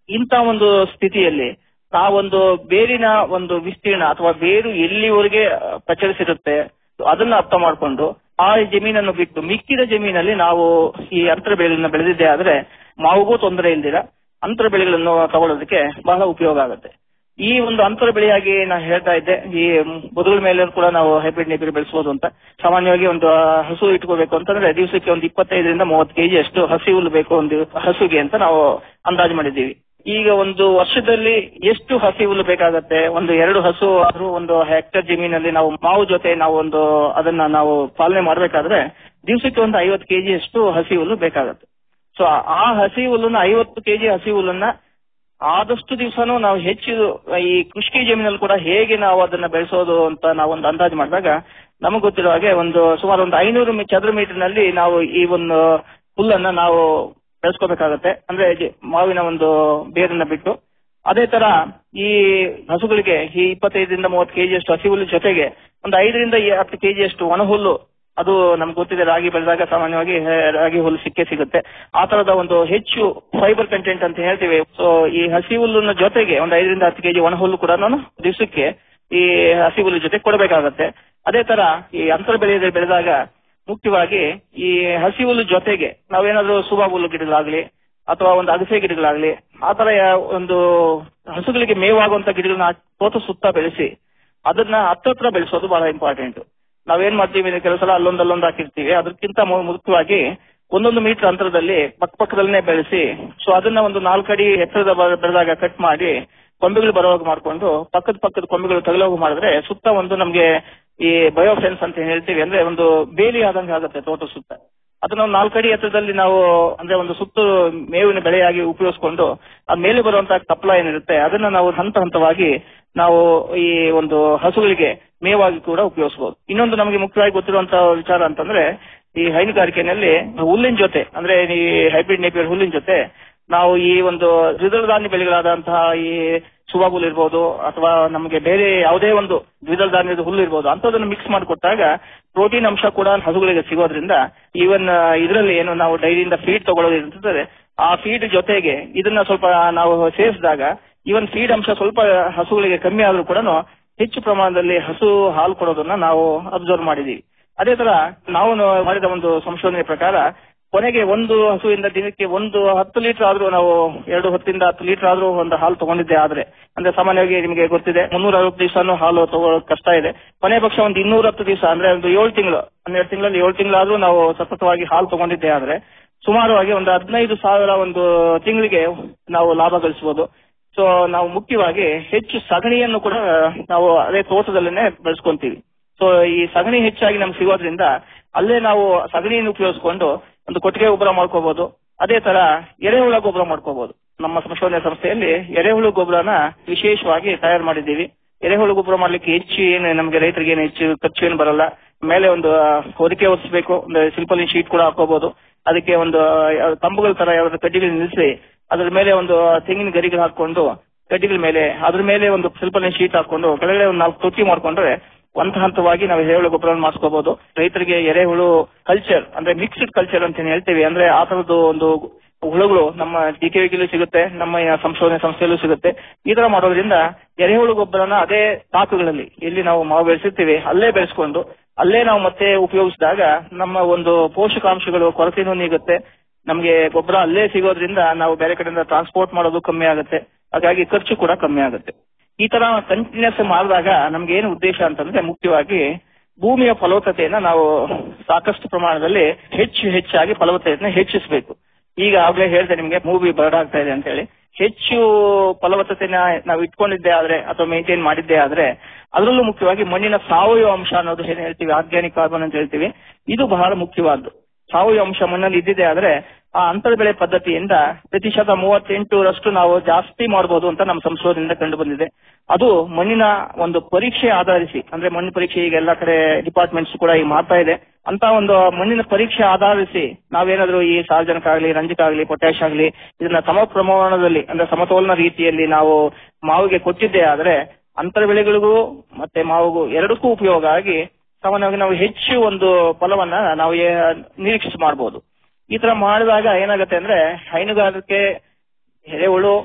ಇಂಥ ಒಂದು ಸ್ಥಿತಿಯಲ್ಲಿ ನಾವೊಂದು ಬೇರಿನ ಒಂದು ವಿಸ್ತೀರ್ಣ ಅಥವಾ ಬೇರು ಎಲ್ಲಿವರೆಗೆ ಪ್ರಚರಿಸಿರುತ್ತೆ ಅದನ್ನ ಅರ್ಥ ಮಾಡಿಕೊಂಡು ಆ ಜಮೀನನ್ನು ಬಿಟ್ಟು ಮಿಕ್ಕಿದ ಜಮೀನಲ್ಲಿ ನಾವು ಈ ಅಂತರ ಬೆಳೆಗಳನ್ನ ಬೆಳೆದಿದ್ದೆ ಆದ್ರೆ ಮಾವಿಗೂ ತೊಂದರೆ ಇಲ್ದಿರ ಅಂತರ ಬೆಳೆಗಳನ್ನು ತಗೊಳ್ಳೋದಕ್ಕೆ ಬಹಳ ಉಪಯೋಗ ಆಗುತ್ತೆ ಈ ಒಂದು ಅಂತರ ಬೆಳೆಯಾಗಿ ನಾನು ಹೇಳ್ತಾ ಇದ್ದೆ ಈ ಬದುಗಳ ಮೇಲೆ ಕೂಡ ನಾವು ಹೈಬ್ರಿಡ್ ನೇಪಿಯರ್ ಬೆಳೆಸಬಹುದು ಅಂತ ಸಾಮಾನ್ಯವಾಗಿ ಒಂದು ಹಸು ಇಟ್ಕೋಬೇಕು ಅಂತಂದ್ರೆ ದಿವಸಕ್ಕೆ ಒಂದು ಇಪ್ಪತ್ತೈದರಿಂದ ಮೂವತ್ತು ಕೆಜಿ ಅಷ್ಟು ಹಸಿ ಹುಲ್ಲು ಬೇಕು ಒಂದು ಹಸುಗೆ ಅಂತ ನಾವು ಅಂದಾಜು ಮಾಡಿದ್ದೀವಿ ಈಗ ಒಂದು ವರ್ಷದಲ್ಲಿ ಎಷ್ಟು ಹಸಿ ಹುಲ್ಲು ಬೇಕಾಗತ್ತೆ ಒಂದು ಎರಡು ಹಸು ಆದ್ರೂ ಒಂದು ಹೆಕ್ಟರ್ ಜಮೀನಲ್ಲಿ ನಾವು ಮಾವು ಜೊತೆ ನಾವು ಒಂದು ಅದನ್ನ ನಾವು ಪಾಲನೆ ಮಾಡಬೇಕಾದ್ರೆ ದಿವಸಕ್ಕೆ ಒಂದು ಐವತ್ತು ಕೆಜಿ ಅಷ್ಟು ಹಸಿ ಹುಲ್ಲು ಬೇಕಾಗತ್ತೆ ಸೊ ಆ ಹಸಿ ಹುಲ್ಲನ್ನ ಐವತ್ತು ಕೆಜಿ ಹಸಿ ಹುಲ್ಲನ್ನ ಆದಷ್ಟು ದಿವಸನೂ ನಾವು ಹೆಚ್ಚು ಈ ಕೃಷಿ ಜಮೀನಲ್ಲಿ ಕೂಡ ಹೇಗೆ ನಾವು ಅದನ್ನ ಬೆಳೆಸೋದು ಅಂತ ನಾವು ಒಂದು ಅಂದಾಜು ಮಾಡಿದಾಗ ನಮಗೆ ಗೊತ್ತಿರೋ ಹಾಗೆ ಒಂದು ಸುಮಾರು ಒಂದು ಐನೂರು ಮೀ- ಚದರ ಮೀಟರ್ ನಲ್ಲಿ ನಾವು ಈ ಒಂದು ಹುಲ್ಲನ್ನ ನಾವು ಬೆಳೆಸ್ಕೋಬೇಕಾಗತ್ತೆ ಅಂದ್ರೆ ಜ- ಮಾವಿನ ಒಂದು ಬೇರನ್ನ ಬಿಟ್ಟು ಅದೇ ತರ ಈ ಹಸುಗಳಿಗೆ ಈ ಇಪ್ಪತ್ತೈದರಿಂದ ಮೂವತ್ತು ಕೆಜಿ ಅಷ್ಟು ಹಸಿ ಹುಲ್ಲು ಜೊತೆಗೆ ಒಂದು ಐದರಿಂದ ಹತ್ತು ಕೆಜಿ ಅಷ್ಟು ಒಣ ಹುಲ್ಲು ಅದು ನಮ್ಗೆ ಗೊತ್ತಿದೆ ರಾಗಿ ಬೆಳೆದಾಗ ಸಾಮಾನ್ಯವಾಗಿ ಹೆ- ರಾಗಿ ಹುಲ್ಲು ಸಿಕ್ಕೇ ಸಿಗುತ್ತೆ ಆ ತರದ ಒಂದು ಹೆಚ್ಚು ಫೈಬರ್ ಕಂಟೆಂಟ್ ಅಂತ ಹೇಳ್ತೀವಿ ಸೊ ಈ ಹಸಿ ಹುಲ್ಲಿನ ಜೊತೆಗೆ ಒಂದು ಐದರಿಂದ ಹತ್ತು ಕೆಜಿ ಒಣ ಹುಲ್ಲು ಕೂಡ ನಾನು ದಿವಸಕ್ಕೆ ಈ ಹಸಿ ಹುಲ್ಲು ಜೊತೆ ಕೊಡಬೇಕಾಗತ್ತೆ ಅದೇ ತರ ಈ ಅಂತರ ಬೆಳೆ ಬೆಳೆದಾಗ ಮುಖ್ಯವಾಗಿ ಈ ಹಸಿ ಹುಲ್ಲು ಜೊತೆಗೆ ನಾವೇನಾದ್ರೂ ಸುಬಾ ಹುಲ್ಲು ಗಿಡಗಳಾಗ್ಲಿ ಅಥವಾ ಒಂದು ಅಗಸೆ ಗಿಡಗಳಾಗ್ಲಿ ಆ ತರ ಯಾ- ಒಂದು ಹಸುಗಳಿಗೆ ಮೇವಾಗುವಂತ ಗಿಡಗಳನ್ನ ತೋಟ ಸುತ್ತ ಬೆಳೆಸಿ ಅದನ್ನ ಹತ್ತತ್ರ ಬೆಳೆಸೋದು ಬಹಳ ಇಂಪಾರ್ಟೆಂಟ್ ನಾವೇನ್ ಮಾಡ್ತೀವಿ ಕೆಲವು ಸಲ ಅಲ್ಲೊಂದು ಅಲ್ಲೊಂದು ಹಾಕಿರ್ತೀವಿ ಅದಕ್ಕಿಂತ ಮು- ಮುಖ್ಯವಾಗಿ ಒಂದೊಂದು ಮೀಟರ್ ಅಂತರದಲ್ಲಿ ಪಕ್ಕ ಪಕ್ಕದಲ್ಲೇ ಬೆಳೆಸಿ ಸೊ ಅದನ್ನ ಒಂದು ನಾಲ್ಕಡಿ ಎತ್ತರದ ಬ- ಬೆಳೆದಾಗ ಕಟ್ ಮಾಡಿ ಕೊಂಬೆಗಳು ಬರೋವಾಗ ಮಾಡ್ಕೊಂಡು ಪಕ್ಕದ ಪಕ್ಕದ ಕೊಂಬೆಗಳು ತಗಲೋಗ ಮಾಡಿದ್ರೆ ಸುತ್ತ ಒಂದು ನಮ್ಗೆ ಈ ಬಯೋಫೆನ್ಸ್ ಅಂತ ಹೇಳ್ತೀವಿ ಅಂದ್ರೆ ಒಂದು ಬೇಲಿ ಆದಂಗೆ ಆಗುತ್ತೆ ತೋಟ ಸುತ್ತ ಅದನ್ನ ಒಂದು ನಾಲ್ಕಡಿ ಎತ್ತರದಲ್ಲಿ ನಾವು ಅಂದ್ರೆ ಒಂದು ಸುತ್ತು ಮೇವಿನ ಬೆಳೆಯಾಗಿ ಉಪಯೋಗಿಸ್ಕೊಂಡು ಆ ಮೇಲೆ ಬರುವಂತಹ ಕಪ್ಪಲ ಏನಿರುತ್ತೆ ಅದನ್ನ ನಾವು ಹಂತ ಹಂತವಾಗಿ ನಾವು ಈ ಒಂದು ಹಸುಗಳಿಗೆ ಮೇವಾಗಿ ಕೂಡ ಉಪಯೋಗಿಸಬಹುದು ಇನ್ನೊಂದು ನಮಗೆ ಮುಖ್ಯವಾಗಿ ಗೊತ್ತಿರುವಂತಹ ವಿಚಾರ ಅಂತಂದ್ರೆ ಈ ಹೈನುಗಾರಿಕೆನಲ್ಲಿ ಹುಲ್ಲಿನ ಜೊತೆ ಅಂದ್ರೆ ಈ ಹೈಬ್ರಿಡ್ ನೇಪಿಯರ್ ಹುಲ್ಲಿನ ಜೊತೆ ನಾವು ಈ ಒಂದು ದ್ವಿದಳ ಧಾನ್ಯ ಬೆಳೆಗಳಾದಂತಹ ಈ ಸುಬಾ ಹುಲ್ಲು ಇರ್ಬೋದು ಅಥವಾ ನಮಗೆ ಬೇರೆ ಯಾವುದೇ ಒಂದು ದ್ವಿದಳ ಧಾನ್ಯದ ಹುಲ್ಲು ಇರ್ಬೋದು ಅಂತದನ್ನು ಮಿಕ್ಸ್ ಮಾಡಿಕೊಟ್ಟಾಗ ಪ್ರೋಟೀನ್ ಅಂಶ ಕೂಡ ಹಸುಗಳಿಗೆ ಸಿಗೋದ್ರಿಂದ ಈವನ್ ಇದರಲ್ಲಿ ಏನು ನಾವು ಡೈರಿಯಿಂದ ಫೀಡ್ ತಗೊಳ್ಳೋದು ಇರ್ತದೆ ಆ ಫೀಡ್ ಜೊತೆಗೆ ಇದನ್ನ ಸ್ವಲ್ಪ ನಾವು ಸೇರಿಸಿದಾಗ ಈವನ್ ಫೀಡ್ ಅಂಶ ಸ್ವಲ್ಪ ಹಸುಗಳಿಗೆ ಕಮ್ಮಿ ಆದ್ರೂ ಕೂಡ ಹೆಚ್ಚು ಪ್ರಮಾಣದಲ್ಲಿ ಹಸು ಹಾಲು ಕೊಡೋದನ್ನ ನಾವು ಅಬ್ಸರ್ವ್ ಮಾಡಿದೀವಿ ಅದೇ ತರ ನಾವು ಮಾಡಿದ ಒಂದು ಸಂಶೋಧನೆ ಪ್ರಕಾರ ಕೊನೆಗೆ ಒಂದು ಹಸುವಿಂದ ದಿನಕ್ಕೆ ಒಂದು ಹತ್ತು ಲೀಟರ್ ಆದ್ರೂ ನಾವು ಎರಡು ಹೊತ್ತಿಂದ ಹತ್ತು ಲೀಟರ್ ಆದ್ರೂ ಒಂದು ಹಾಲು ತಗೊಂಡಿದ್ದೆ ಆದ್ರೆ ಅಂದ್ರೆ ಸಾಮಾನ್ಯವಾಗಿ ನಿಮಗೆ ಗೊತ್ತಿದೆ ಮುನ್ನೂರ ಅರವತ್ತು ದಿವಸನೂ ಹಾಲು ತಗೊಳ್ಳೋದು ಕಷ್ಟ ಇದೆ ಕೊನೆ ಪಕ್ಷ ಒಂದು ಇನ್ನೂರ ಹತ್ತು ದಿವಸ ಅಂದ್ರೆ ಒಂದು ಏಳು ತಿಂಗಳು ಹನ್ನೆರಡು ತಿಂಗಳಲ್ಲಿ ಏಳು ತಿಂಗಳಾದ್ರೂ ನಾವು ಸತತವಾಗಿ ಹಾಲು ತಗೊಂಡಿದ್ದೆ ಆದ್ರೆ ಸುಮಾರವಾಗಿ ಒಂದು ಹದಿನೈದು ಸಾವಿರ ಒಂದು ತಿಂಗಳಿಗೆ ನಾವು ಲಾಭ ಗಳಿಸಬಹುದು ಸೊ ನಾವು ಮುಖ್ಯವಾಗಿ ಹೆಚ್ಚು ಸಗಣಿಯನ್ನು ಕೂಡ ನಾವು ಅದೇ ತೋಟದಲ್ಲೇನೆ ಬೆಳೆಸ್ಕೊಂತೀವಿ ಸೊ ಈ ಸಗಣಿ ಹೆಚ್ಚಾಗಿ ನಮ್ಗೆ ಸಿಗೋದ್ರಿಂದ ಅಲ್ಲೇ ನಾವು ಸಗಣಿಯನ್ನು ಉಪಯೋಗಿಸ್ಕೊಂಡು ಒಂದು ಕೊಟ್ಟಿಗೆ ಗೊಬ್ಬರ ಮಾಡ್ಕೋಬಹುದು ಅದೇ ತರ ಎರೆಹುಳ ಗೊಬ್ಬರ ಮಾಡ್ಕೋಬಹುದು ನಮ್ಮ ಸಂಶೋಧನೆ ಸಂಸ್ಥೆಯಲ್ಲಿ ಎರೆಹುಳು ಗೊಬ್ಬರನ ವಿಶೇಷವಾಗಿ ತಯಾರು ಮಾಡಿದ್ದೀವಿ ಎರೆಹುಳು ಗೊಬ್ಬರ ಮಾಡ್ಲಿಕ್ಕೆ ಹೆಚ್ಚು ಏನು ನಮಗೆ ರೈತರಿಗೆ ಏನು ಹೆಚ್ಚು ಖರ್ಚು ಏನು ಬರಲ್ಲ ಮೇಲೆ ಒಂದು ಆ, ಹೊದಿಕೆ ಒರೆಸ್ಬೇಕು ಒಂದು ಸಿಂಪಲ್ ಶೀಟ್ ಕೂಡ ಹಾಕೋಬಹುದು ಅದಕ್ಕೆ ಒಂದು ಆ, ಕಂಬಗಳ ತರ ಯಾವ್ದಾದ್ರು ಕಡ್ಡಿಗಳು ನಿಲ್ಲಿಸಿ ಅದ್ರ ಮೇಲೆ ಒಂದು ತೆಂಗಿನ ಗರಿಗಳು ಹಾಕೊಂಡು ಕಡ್ಡಿಗಳ ಮೇಲೆ ಅದ್ರ ಮೇಲೆ ಒಂದು ಸಿಂಪಲ್ ಶೀಟ್ ಹಾಕೊಂಡು ಕೆಳಗಡೆ ಒಂದು ನಾಲ್ಕು ತೊಟ್ಟಿ ಮಾಡ್ಕೊಂಡ್ರೆ ಒಂದ್ ಹಂತವಾಗಿ ನಾವು ಎರೆಹುಳು ಗೊಬ್ಬರವನ್ನು ಮಾಡಿಸ್ಕೋಬಹುದು ರೈತರಿಗೆ ಎರೆಹುಳು ಕಲ್ಚರ್ ಅಂದ್ರೆ ಮಿಕ್ಸ್ಡ್ ಕಲ್ಚರ್ ಅಂತ ಏನ್ ಹೇಳ್ತೀವಿ ಅಂದ್ರೆ ಆ ತರದ್ದು ಒಂದು ಹುಳುಗಳು ನಮ್ಮ ಡಿ ಕೆ ಸಿಗುತ್ತೆ ನಮ್ಮ ಈ ಸಂಶೋಧನೆ ಸಂಸ್ಥೆಯಲ್ಲೂ ಸಿಗುತ್ತೆ ಈ ತರ ಮಾಡೋದ್ರಿಂದ ಎರೆಹುಳು ಗೊಬ್ಬರನ ಅದೇ ತಾಕುಗಳಲ್ಲಿ ಎಲ್ಲಿ ನಾವು ಮಾವು ಬೆಳೆಸಿರ್ತೀವಿ ಅಲ್ಲೇ ಬೆಳೆಸ್ಕೊಂಡು ಅಲ್ಲೇ ನಾವು ಮತ್ತೆ ಉಪಯೋಗಿಸಿದಾಗ ನಮ್ಮ ಒಂದು ಪೋಷಕಾಂಶಗಳು ಕೊರತೆನೂ ನೀಗುತ್ತೆ ನಮಗೆ ಗೊಬ್ಬರ ಅಲ್ಲೇ ಸಿಗೋದ್ರಿಂದ ನಾವು ಬೇರೆ ಕಡೆಯಿಂದ ಟ್ರಾನ್ಸ್ಪೋರ್ಟ್ ಮಾಡೋದು ಕಮ್ಮಿ ಆಗುತ್ತೆ ಹಾಗಾಗಿ ಖರ್ಚು ಕೂಡ ಕಮ್ಮಿ ಆಗುತ್ತೆ ಈ ತರ ಕಂಟಿನ್ಯೂಸ್ ಮಾಡಿದಾಗ ನಮ್ಗೆ ಏನು ಉದ್ದೇಶ ಅಂತಂದ್ರೆ ಮುಖ್ಯವಾಗಿ ಭೂಮಿಯ ಫಲವತ್ತತೆಯನ್ನ ನಾವು ಸಾಕಷ್ಟು ಪ್ರಮಾಣದಲ್ಲಿ ಹೆಚ್ಚು ಹೆಚ್ಚಾಗಿ ಫಲವತ್ತತೆಯನ್ನ ಹೆಚ್ಚಿಸಬೇಕು ಈಗ ಆಗ್ಲೇ ಹೇಳಿದೆ ನಿಮ್ಗೆ ಮೂವಿ ಬರ್ಡ್ ಆಗ್ತಾ ಇದೆ ಅಂತ ಹೇಳಿ ಹೆಚ್ಚು ಫಲವತ್ತತೆನ ನಾವು ಇಟ್ಕೊಂಡಿದ್ದೆ ಆದ್ರೆ ಅಥವಾ ಮೇಂಟೈನ್ ಮಾಡಿದ್ದೆ ಆದ್ರೆ ಅದರಲ್ಲೂ ಮುಖ್ಯವಾಗಿ ಮಣ್ಣಿನ ಸಾವಯವ ಅಂಶ ಅನ್ನೋದು ಏನ್ ಹೇಳ್ತೀವಿ ಆರ್ಗ್ಯಾನಿಕ್ ಕಾರ್ಬನ್ ಅಂತ ಹೇಳ್ತೀವಿ ಇದು ಬಹಳ ಮುಖ್ಯವಾದ್ದು ಸಾವಯವ ಅಂಶ ಮಣ್ಣಲ್ಲಿ ಇದ್ದಿದೆ ಆದ್ರೆ ಆ ಅಂತರ ಬೆಳೆ ಪದ್ಧತಿಯಿಂದ ಪ್ರತಿಶತ ಮೂವತ್ತೆಂಟರಷ್ಟು ನಾವು ಜಾಸ್ತಿ ಮಾಡಬಹುದು ಅಂತ ನಮ್ಮ ಸಂಶೋಧನೆಯಿಂದ ಕಂಡು ಬಂದಿದೆ ಅದು ಮಣ್ಣಿನ ಒಂದು ಪರೀಕ್ಷೆ ಆಧರಿಸಿ ಅಂದ್ರೆ ಮಣ್ಣು ಪರೀಕ್ಷೆ ಈಗ ಎಲ್ಲಾ ಕಡೆ ಡಿಪಾರ್ಟ್ಮೆಂಟ್ಸ್ ಕೂಡ ಈಗ ಮಾಡ್ತಾ ಇದೆ ಅಂತ ಒಂದು ಮಣ್ಣಿನ ಪರೀಕ್ಷೆ ಆಧರಿಸಿ ನಾವೇನಾದ್ರೂ ಈ ಸಾರ್ವಜನಿಕ ಆಗಲಿ ರಂಜಕ ಆಗಲಿ ಪೊಟ್ಯಾಶ್ ಆಗಲಿ ಇದನ್ನ ಸಮ ಪ್ರಮಾಣದಲ್ಲಿ ಅಂದ್ರೆ ಸಮತೋಲನ ರೀತಿಯಲ್ಲಿ ನಾವು ಮಾವಿಗೆ ಕೊಟ್ಟಿದ್ದೇ ಆದ್ರೆ ಅಂತರ ಬೆಳೆಗಳಿಗೂ ಮತ್ತೆ ಮಾವಿಗೂ ಎರಡಕ್ಕೂ ಉಪಯೋಗ ಆಗಿ ಸಾಮಾನ್ಯವಾಗಿ ನಾವು ಹೆಚ್ಚು ಒಂದು ಫಲವನ್ನ ನಾವು ಏ- ನಿರೀಕ್ಷಿಸಿ ಮಾಡಬಹುದು ಈ ತರ ಮಾಡಿದಾಗ ಏನಾಗುತ್ತೆ ಅಂದ್ರೆ ಹೈನುಗಾರಿಕೆ ಎರೆಹುಳು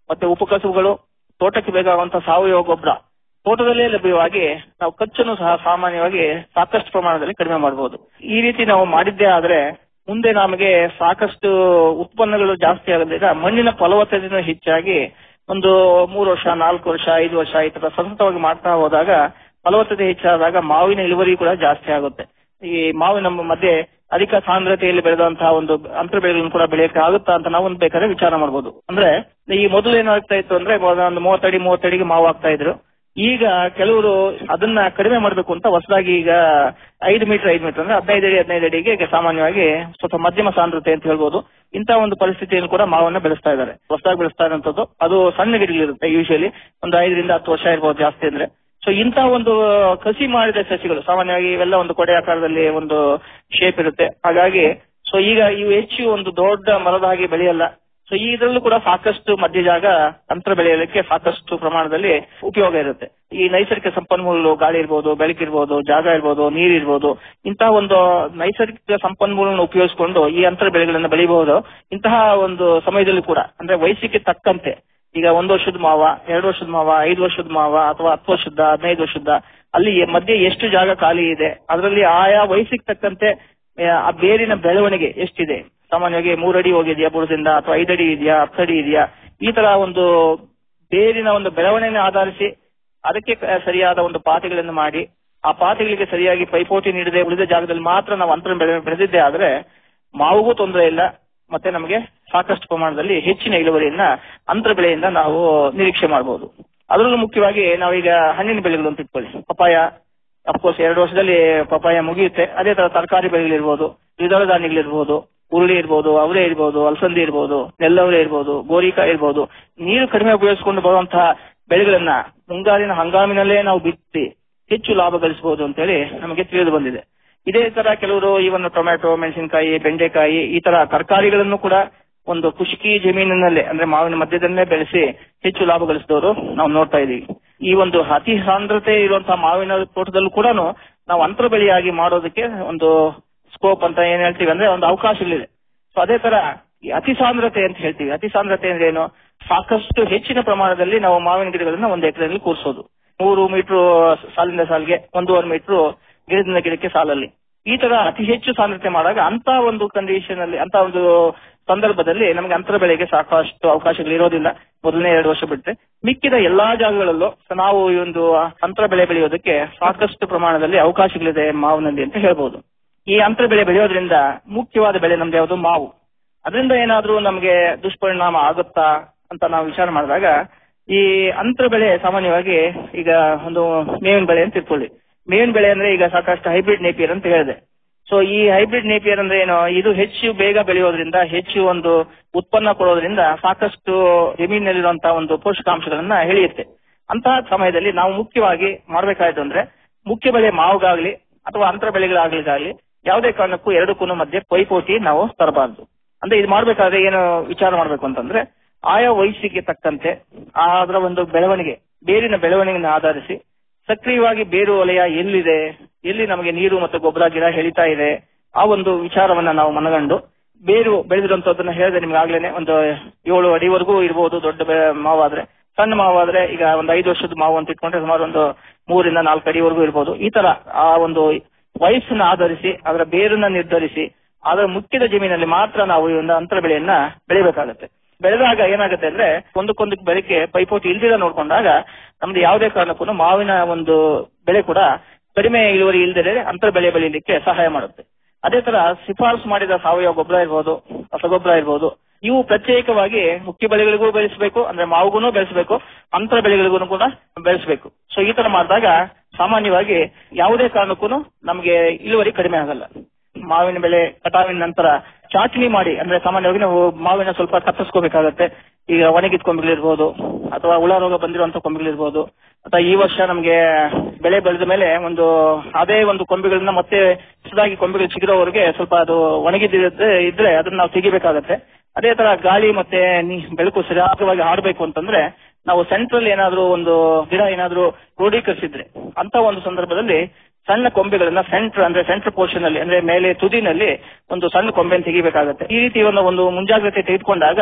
ಮತ್ತೆ ಉಪಕಸುಬುಗಳು ತೋಟಕ್ಕೆ ಬೇಕಾಗುವಂತಹ ಸಾವಯವ ಗೊಬ್ಬರ ತೋಟದಲ್ಲೇ ಲಭ್ಯವಾಗಿ ನಾವು ಖರ್ಚನ್ನು ಸಹ ಸಾಮಾನ್ಯವಾಗಿ ಸಾಕಷ್ಟು ಪ್ರಮಾಣದಲ್ಲಿ ಕಡಿಮೆ ಮಾಡಬಹುದು ಈ ರೀತಿ ನಾವು ಮಾಡಿದ್ದೇ ಆದ್ರೆ ಮುಂದೆ ನಮಗೆ ಸಾಕಷ್ಟು ಉತ್ಪನ್ನಗಳು ಜಾಸ್ತಿ ಆಗೋದ್ರಿಂದ ಮಣ್ಣಿನ ಫಲವತ್ತತೆನೂ ಹೆಚ್ಚಾಗಿ ಒಂದು ಮೂರು ವರ್ಷ ನಾಲ್ಕು ವರ್ಷ ಐದು ವರ್ಷ ಈ ತರ ಸತತವಾಗಿ ಮಾಡ್ತಾ ಹೋದಾಗ ಫಲವತ್ತತೆ ಹೆಚ್ಚಾದಾಗ ಮಾವಿನ ಇಳುವರಿ ಕೂಡ ಜಾಸ್ತಿ ಆಗುತ್ತೆ ಈ ಮಾವಿನ ಮಧ್ಯೆ ಅಧಿಕ ಸಾಂದ್ರತೆಯಲ್ಲಿ ಬೆಳೆದಂತಹ ಒಂದು ಅಂತರ ಬೆಳೆಗಳನ್ನು ಕೂಡ ಬೆಳೆಯಕ್ಕೆ ಆಗುತ್ತಾ ಅಂತ ನಾವು ಒಂದು ಬೇಕಾದ್ರೆ ವಿಚಾರ ಮಾಡ್ಬೋದು ಅಂದ್ರೆ ಈ ಮೊದಲು ಏನಾಗ್ತಾ ಇತ್ತು ಅಂದ್ರೆ ಒಂದು ಮೂವತ್ತಡಿ ಮೂವತ್ತಡಿಗೆ ಮಾವು ಆಗ್ತಾ ಇದ್ರು ಈಗ ಕೆಲವರು ಅದನ್ನ ಕಡಿಮೆ ಮಾಡಬೇಕು ಅಂತ ಹೊಸದಾಗಿ ಈಗ ಐದು ಮೀಟರ್ ಐದು ಮೀಟರ್ ಅಂದ್ರೆ ಹದಿನೈದು ಅಡಿ ಹದಿನೈದು ಅಡಿಗೆ ಈಗ ಸಾಮಾನ್ಯವಾಗಿ ಸ್ವಲ್ಪ ಮಧ್ಯಮ ಸಾಂದ್ರತೆ ಅಂತ ಹೇಳ್ಬೋದು ಇಂತಹ ಒಂದು ಪರಿಸ್ಥಿತಿಯಲ್ಲಿ ಕೂಡ ಮಾವನ್ನ ಬೆಳೆಸ್ತಾ ಇದ್ದಾರೆ ಹೊಸದಾಗಿ ಬೆಳೆಸ್ತಾ ಇರುವಂತದ್ದು ಅದು ಸಣ್ಣ ಗಿಡಗಳಿರುತ್ತೆ ಯೂಶಲಿ ಒಂದು ಐದರಿಂದ ಹತ್ತು ವರ್ಷ ಇರ್ಬೋದು ಜಾಸ್ತಿ ಅಂದ್ರೆ ಸೊ ಇಂತಹ ಒಂದು ಕಸಿ ಮಾಡಿದ ಸಸಿಗಳು ಸಾಮಾನ್ಯವಾಗಿ ಇವೆಲ್ಲ ಒಂದು ಕೊಡೆ ಆಕಾರದಲ್ಲಿ ಒಂದು ಶೇಪ್ ಇರುತ್ತೆ ಹಾಗಾಗಿ ಸೊ ಈಗ ಇವು ಹೆಚ್ಚು ಒಂದು ದೊಡ್ಡ ಮರದ ಹಾಗೆ ಬೆಳೆಯಲ್ಲ ಸೊ ಇದರಲ್ಲೂ ಕೂಡ ಸಾಕಷ್ಟು ಮಧ್ಯ ಜಾಗ ಅಂತರ ಬೆಳೆಯಲಿಕ್ಕೆ ಸಾಕಷ್ಟು ಪ್ರಮಾಣದಲ್ಲಿ ಉಪಯೋಗ ಇರುತ್ತೆ ಈ ನೈಸರ್ಗಿಕ ಸಂಪನ್ಮೂಲಗಳು ಗಾಳಿ ಇರ್ಬೋದು ಬೆಳಕಿರ್ಬೋದು ಜಾಗ ಇರ್ಬೋದು ನೀರ್ ಇರ್ಬೋದು ಇಂತಹ ಒಂದು ನೈಸರ್ಗಿಕ ಸಂಪನ್ಮೂಲಗಳನ್ನು ಉಪಯೋಗಿಸಿಕೊಂಡು ಈ ಅಂತರ ಬೆಳೆಗಳನ್ನು ಬೆಳೆಯಬಹುದು ಇಂತಹ ಒಂದು ಸಮಯದಲ್ಲಿ ಕೂಡ ಅಂದ್ರೆ ವಯಸ್ಸಿಗೆ ತಕ್ಕಂತೆ ಈಗ ಒಂದು ವರ್ಷದ ಮಾವ ಎರಡು ವರ್ಷದ ಮಾವ ಐದು ವರ್ಷದ ಮಾವ ಅಥವಾ ಹತ್ತು ವರ್ಷದ ಹದಿನೈದು ವರ್ಷದ ಅಲ್ಲಿ ಮಧ್ಯೆ ಎಷ್ಟು ಜಾಗ ಖಾಲಿ ಇದೆ ಅದರಲ್ಲಿ ಆಯಾ ವಯಸ್ಸಿಗೆ ತಕ್ಕಂತೆ ಆ ಬೇರಿನ ಬೆಳವಣಿಗೆ ಎಷ್ಟಿದೆ ಸಾಮಾನ್ಯವಾಗಿ ಮೂರಡಿ ಹೋಗಿದೆಯಾ ಬುಡದಿಂದ ಅಥವಾ ಐದಡಿ ಇದೆಯಾ ಹತ್ತಡಿ ಇದೆಯಾ ಈ ತರ ಒಂದು ಬೇರಿನ ಒಂದು ಬೆಳವಣಿಗೆ ಆಧರಿಸಿ ಅದಕ್ಕೆ ಸರಿಯಾದ ಒಂದು ಪಾತಿಗಳನ್ನು ಮಾಡಿ ಆ ಪಾತಿಗಳಿಗೆ ಸರಿಯಾಗಿ ಪೈಪೋಟಿ ನೀಡದೆ ಉಳಿದ ಜಾಗದಲ್ಲಿ ಮಾತ್ರ ನಾವು ಅಂತರ ಬೆಳೆ ಬೆಳೆದಿದ್ದೇ ಆದ್ರೆ ಮಾವಿಗೂ ತೊಂದರೆ ಇಲ್ಲ ಮತ್ತೆ ನಮಗೆ ಸಾಕಷ್ಟು ಪ್ರಮಾಣದಲ್ಲಿ ಹೆಚ್ಚಿನ ಇಳುವರಿಯನ್ನ ಅಂತರ ಬೆಳೆಯಿಂದ ನಾವು ನಿರೀಕ್ಷೆ ಮಾಡಬಹುದು ಅದರಲ್ಲೂ ಮುಖ್ಯವಾಗಿ ನಾವೀಗ ಹಣ್ಣಿನ ಬೆಳೆಗಳು ಅಂತ ಇಟ್ಕೊಳ್ಳಿ ಪಪಾಯ ಅಫ್ಕೋರ್ಸ್ ಎರಡು ವರ್ಷದಲ್ಲಿ ಪಪಾಯ ಮುಗಿಯುತ್ತೆ ಅದೇ ತರ ತರಕಾರಿ ಬೆಳೆಗಳಿರ್ಬೋದು ದ್ವಿದಳ ಧಾನ್ಯಗಳಿರ್ಬೋದು ಉರುಳಿ ಇರ್ಬೋದು ಅವರೇ ಇರ್ಬೋದು ಅಲಸಂದಿ ಇರ್ಬೋದು ನೆಲ್ಲವರೆ ಇರ್ಬೋದು ಗೋರಿಕಾಯಿ ಇರ್ಬೋದು ನೀರು ಕಡಿಮೆ ಉಪಯೋಗಿಸಿಕೊಂಡು ಬರುವಂತಹ ಬೆಳೆಗಳನ್ನ ಮುಂಗಾರಿನ ಹಂಗಾಮಿನಲ್ಲೇ ನಾವು ಬಿತ್ತಿ ಹೆಚ್ಚು ಲಾಭ ಗಳಿಸಬಹುದು ಅಂತೇಳಿ ನಮಗೆ ತಿಳಿದು ಬಂದಿದೆ ಇದೇ ತರ ಕೆಲವರು ಇವನ್ ಟೊಮ್ಯಾಟೊ ಮೆಣಸಿನಕಾಯಿ ಬೆಂಡೆಕಾಯಿ ಈ ತರ ತರಕಾರಿಗಳನ್ನು ಕೂಡ ಒಂದು ಖುಷ್ಕಿ ಜಮೀನಿನಲ್ಲೇ ಅಂದ್ರೆ ಮಾವಿನ ಮಧ್ಯದಲ್ಲೇ ಬೆಳೆಸಿ ಹೆಚ್ಚು ಲಾಭ ಗಳಿಸಿದವರು ನಾವು ನೋಡ್ತಾ ಇದೀವಿ ಈ ಒಂದು ಅತಿ ಸಾಂದ್ರತೆ ಇರುವಂತಹ ಮಾವಿನ ತೋಟದಲ್ಲೂ ಕೂಡ ನಾವು ಅಂತರ ಬೆಳೆಯಾಗಿ ಮಾಡೋದಕ್ಕೆ ಒಂದು ಸ್ಕೋಪ್ ಅಂತ ಏನ್ ಹೇಳ್ತೀವಿ ಅಂದ್ರೆ ಒಂದು ಅವಕಾಶಗಳಿದೆ ಸೊ ಅದೇ ತರ ಈ ಅತಿ ಸಾಂದ್ರತೆ ಅಂತ ಹೇಳ್ತೀವಿ ಅತಿ ಸಾಂದ್ರತೆ ಅಂದ್ರೆ ಏನು ಸಾಕಷ್ಟು ಹೆಚ್ಚಿನ ಪ್ರಮಾಣದಲ್ಲಿ ನಾವು ಮಾವಿನ ಗಿಡಗಳನ್ನ ಒಂದು ಎಕರೆಯಲ್ಲಿ ಕೂರಿಸೋದು ಮೂರು ಮೀಟರ್ ಸಾಲಿಂದ ಸಾಲಿಗೆ ಒಂದೂವರೆ ಮೀಟರ್ ಗಿಡದಿಂದ ಗಿಡಕ್ಕೆ ಸಾಲಲ್ಲಿ ಈ ತರ ಅತಿ ಹೆಚ್ಚು ಸಾಂದ್ರತೆ ಮಾಡಿದಾಗ ಅಂತ ಒಂದು ಕಂಡೀಷನ್ ಅಲ್ಲಿ ಅಂತ ಒಂದು ಸಂದರ್ಭದಲ್ಲಿ ನಮಗೆ ಅಂತರ ಬೆಳೆಗೆ ಸಾಕಷ್ಟು ಅವಕಾಶಗಳು ಇರೋದಿಲ್ಲ ಮೊದಲನೇ ಎರಡು ವರ್ಷ ಬಿಟ್ಟರೆ ಮಿಕ್ಕಿದ ಎಲ್ಲಾ ಜಾಗಗಳಲ್ಲೂ ನಾವು ಈ ಒಂದು ಅಂತರ ಬೆಳೆ ಬೆಳೆಯೋದಕ್ಕೆ ಸಾಕಷ್ಟು ಪ್ರಮಾಣದಲ್ಲಿ ಅವಕಾಶಗಳಿದೆ ಮಾವಿನಲ್ಲಿ ಅಂತ ಹೇಳ್ಬೋದು ಈ ಅಂತರ ಬೆಳೆ ಬೆಳೆಯೋದ್ರಿಂದ ಮುಖ್ಯವಾದ ಬೆಳೆ ನಮ್ದು ಯಾವುದು ಮಾವು ಅದರಿಂದ ಏನಾದ್ರೂ ನಮಗೆ ದುಷ್ಪರಿಣಾಮ ಆಗುತ್ತಾ ಅಂತ ನಾವು ವಿಚಾರ ಮಾಡಿದಾಗ ಈ ಅಂತರ ಬೆಳೆ ಸಾಮಾನ್ಯವಾಗಿ ಈಗ ಒಂದು ಮೇವಿನ ಬೆಳೆ ಅಂತ ಇಟ್ಕೊಳ್ಳಿ ಮೇವಿನ ಬೆಳೆ ಅಂದ್ರೆ ಈಗ ಸಾಕಷ್ಟು ಹೈಬ್ರಿಡ್ ನೇಪಿಯರ್ ಅಂತ ಹೇಳಿದೆ ಸೊ ಈ ಹೈಬ್ರಿಡ್ ನೇಪಿಯರ್ ಅಂದ್ರೆ ಏನು ಇದು ಹೆಚ್ಚು ಬೇಗ ಬೆಳೆಯೋದ್ರಿಂದ ಹೆಚ್ಚು ಒಂದು ಉತ್ಪನ್ನ ಕೊಡೋದ್ರಿಂದ ಸಾಕಷ್ಟು ಜಮೀನಿನಲ್ಲಿರುವಂತಹ ಒಂದು ಪೋಷಕಾಂಶಗಳನ್ನ ಎಳೆಯುತ್ತೆ ಅಂತಹ ಸಮಯದಲ್ಲಿ ನಾವು ಮುಖ್ಯವಾಗಿ ಮಾಡ್ಬೇಕಾಯ್ತು ಅಂದ್ರೆ ಮುಖ್ಯ ಬೆಳೆ ಮಾವುಗಾಗ್ಲಿ ಅಥವಾ ಅಂತರ ಬೆಳೆಗಳಾಗ್ಲಿಗಾಗ್ಲಿ ಯಾವುದೇ ಕಾರಣಕ್ಕೂ ಎರಡಕ್ಕೂ ಮಧ್ಯೆ ಪೈಪೋಟಿ ನಾವು ತರಬಾರ್ದು ಅಂದ್ರೆ ಇದು ಮಾಡ್ಬೇಕಾದ್ರೆ ಏನು ವಿಚಾರ ಮಾಡ್ಬೇಕು ಅಂತಂದ್ರೆ ಆಯಾ ವಯಸ್ಸಿಗೆ ತಕ್ಕಂತೆ ಅದರ ಒಂದು ಬೆಳವಣಿಗೆ ಬೇರಿನ ಬೆಳವಣಿಗೆನ ಆಧರಿಸಿ ಸಕ್ರಿಯವಾಗಿ ಬೇರು ವಲಯ ಎಲ್ಲಿದೆ ಎಲ್ಲಿ ನಮಗೆ ನೀರು ಮತ್ತು ಗೊಬ್ಬರ ಗಿಡ ಎಳಿತಾ ಇದೆ ಆ ಒಂದು ವಿಚಾರವನ್ನ ನಾವು ಮನಗಂಡು ಬೇರು ಬೆಳೆದಿರುವಂತದ್ದನ್ನ ಹೇಳಿದೆ ನಿಮ್ಗೆ ಆಗ್ಲೇನೆ ಒಂದು ಏಳು ಅಡಿವರೆಗೂ ಇರ್ಬೋದು ದೊಡ್ಡ ಬೆ- ಮಾವಾದ್ರೆ ಸಣ್ಣ ಮಾವಾದ್ರೆ ಈಗ ಒಂದು ಐದು ವರ್ಷದ ಮಾವು ಅಂತ ಇಟ್ಕೊಂಡ್ರೆ ಸುಮಾರು ಒಂದು ಮೂರಿಂದ ನಾಲ್ಕು ಅಡಿವರೆಗೂ ಇರ್ಬೋದು ಈ ತರ ಆ ಒಂದು ವಯಸ್ಸನ್ನ ಆಧರಿಸಿ ಅದರ ಬೇರನ್ನ ನಿರ್ಧರಿಸಿ ಅದರ ಮುಖ್ಯದ ಜಮೀನಲ್ಲಿ ಮಾತ್ರ ನಾವು ಈ ಒಂದು ಅಂತರ ಬೆಳೆಯನ್ನ ಬೆಳಿಬೇಕಾಗತ್ತೆ ಬೆಳೆದಾಗ ಏನಾಗುತ್ತೆ ಅಂದ್ರೆ ಒಂದಕ್ಕೊಂದಕ್ಕೆ ಬೆಳಕೆ ಪೈಪೋಟಿ ಇಲ್ದಿರ ನೋಡ್ಕೊಂಡಾಗ ನಮ್ದು ಯಾವುದೇ ಕಾರಣಕ್ಕೂ ಮಾವಿನ ಒಂದು ಬೆಳೆ ಕೂಡ ಕಡಿಮೆ ಇಳುವರಿ ಇಲ್ದಿರೆ ಅಂತರ ಬೆಳೆ ಬೆಳೀಲಿಕ್ಕೆ ಸಹಾಯ ಮಾಡುತ್ತೆ ಅದೇ ತರ ಶಿಫಾರಸು ಮಾಡಿದ ಸಾವಯವ ಗೊಬ್ಬರ ಇರ್ಬೋದು ರಸಗೊಬ್ಬರ ಇರ್ಬೋದು ಇವು ಪ್ರತ್ಯೇಕವಾಗಿ ಮುಖ್ಯ ಬೆಳೆಗಳಿಗೂ ಬೆಳೆಸಬೇಕು ಅಂದ್ರೆ ಮಾವುಗೂ ಬೆಳೆಸಬೇಕು ಅಂತರ ಬೆಳೆಗಳಿಗೂ ಕೂಡ ಬೆಳೆಸಬೇಕು ಸೊ ಈ ತರ ಮಾಡಿದಾಗ ಸಾಮಾನ್ಯವಾಗಿ ಯಾವುದೇ ಕಾರಣಕ್ಕೂ ನಮಗೆ ಇಳುವರಿ ಕಡಿಮೆ ಆಗಲ್ಲ ಮಾವಿನ ಬೆಳೆ ಕಟಾವಿನ ನಂತರ ಚಾಚಣಿ ಮಾಡಿ ಅಂದ್ರೆ ಸಾಮಾನ್ಯವಾಗಿ ನಾವು ಮಾವಿನ ಸ್ವಲ್ಪ ಕತ್ತರಿಸ್ಕೋಬೇಕಾಗತ್ತೆ ಈಗ ಒಣಗಿದ ಕೊಂಬೆಗಳಿರ್ಬೋದು ಅಥವಾ ಹುಳ ರೋಗ ಬಂದಿರುವಂತ ಕೊಂಬೆಗಳಿರ್ಬೋದು ಅಥವಾ ಈ ವರ್ಷ ನಮಗೆ ಬೆಳೆ ಬೆಳೆದ ಮೇಲೆ ಒಂದು ಅದೇ ಒಂದು ಕೊಂಬೆಗಳನ್ನ ಮತ್ತೆ ಹೊಸದಾಗಿ ಕೊಂಬೆಗಳು ಚಿಗಿರೋವರೆಗೆ ಸ್ವಲ್ಪ ಅದು ಒಣಗಿದ್ದಿರುತ್ತೆ ಇದ್ರೆ ಅದನ್ನ ನಾವು ತೆಗಿಬೇಕಾಗತ್ತೆ ಅದೇ ತರ ಗಾಳಿ ಮತ್ತೆ ನೀ- ಬೆಳಕು ಸರಿಯಾಗವಾಗಿ ಆಡ್ಬೇಕು ಅಂತಂದ್ರೆ ನಾವು ಸೆಂಟ್ರಲ್ ಏನಾದ್ರೂ ಒಂದು ಗಿಡ ಏನಾದ್ರೂ ಕ್ರೋಢೀಕರಿಸಿದ್ರೆ ಅಂತ ಒಂದು ಸಂದರ್ಭದಲ್ಲಿ ಸಣ್ಣ ಕೊಂಬೆಗಳನ್ನ ಸೆಂಟ್ರ್ ಅಂದ್ರೆ ಸೆಂಟ್ರ್ ಪೋರ್ಷನ್ ಅಲ್ಲಿ ಅಂದ್ರೆ ಮೇಲೆ ತುದಿನಲ್ಲಿ ಒಂದು ಸಣ್ಣ ಕೊಂಬೆಯನ್ನು ತೆಗಿಬೇಕಾಗತ್ತೆ ಈ ರೀತಿ ಒಂದು ಒಂದು ಮುಂಜಾಗ್ರತೆ ತೆಗೆದುಕೊಂಡಾಗ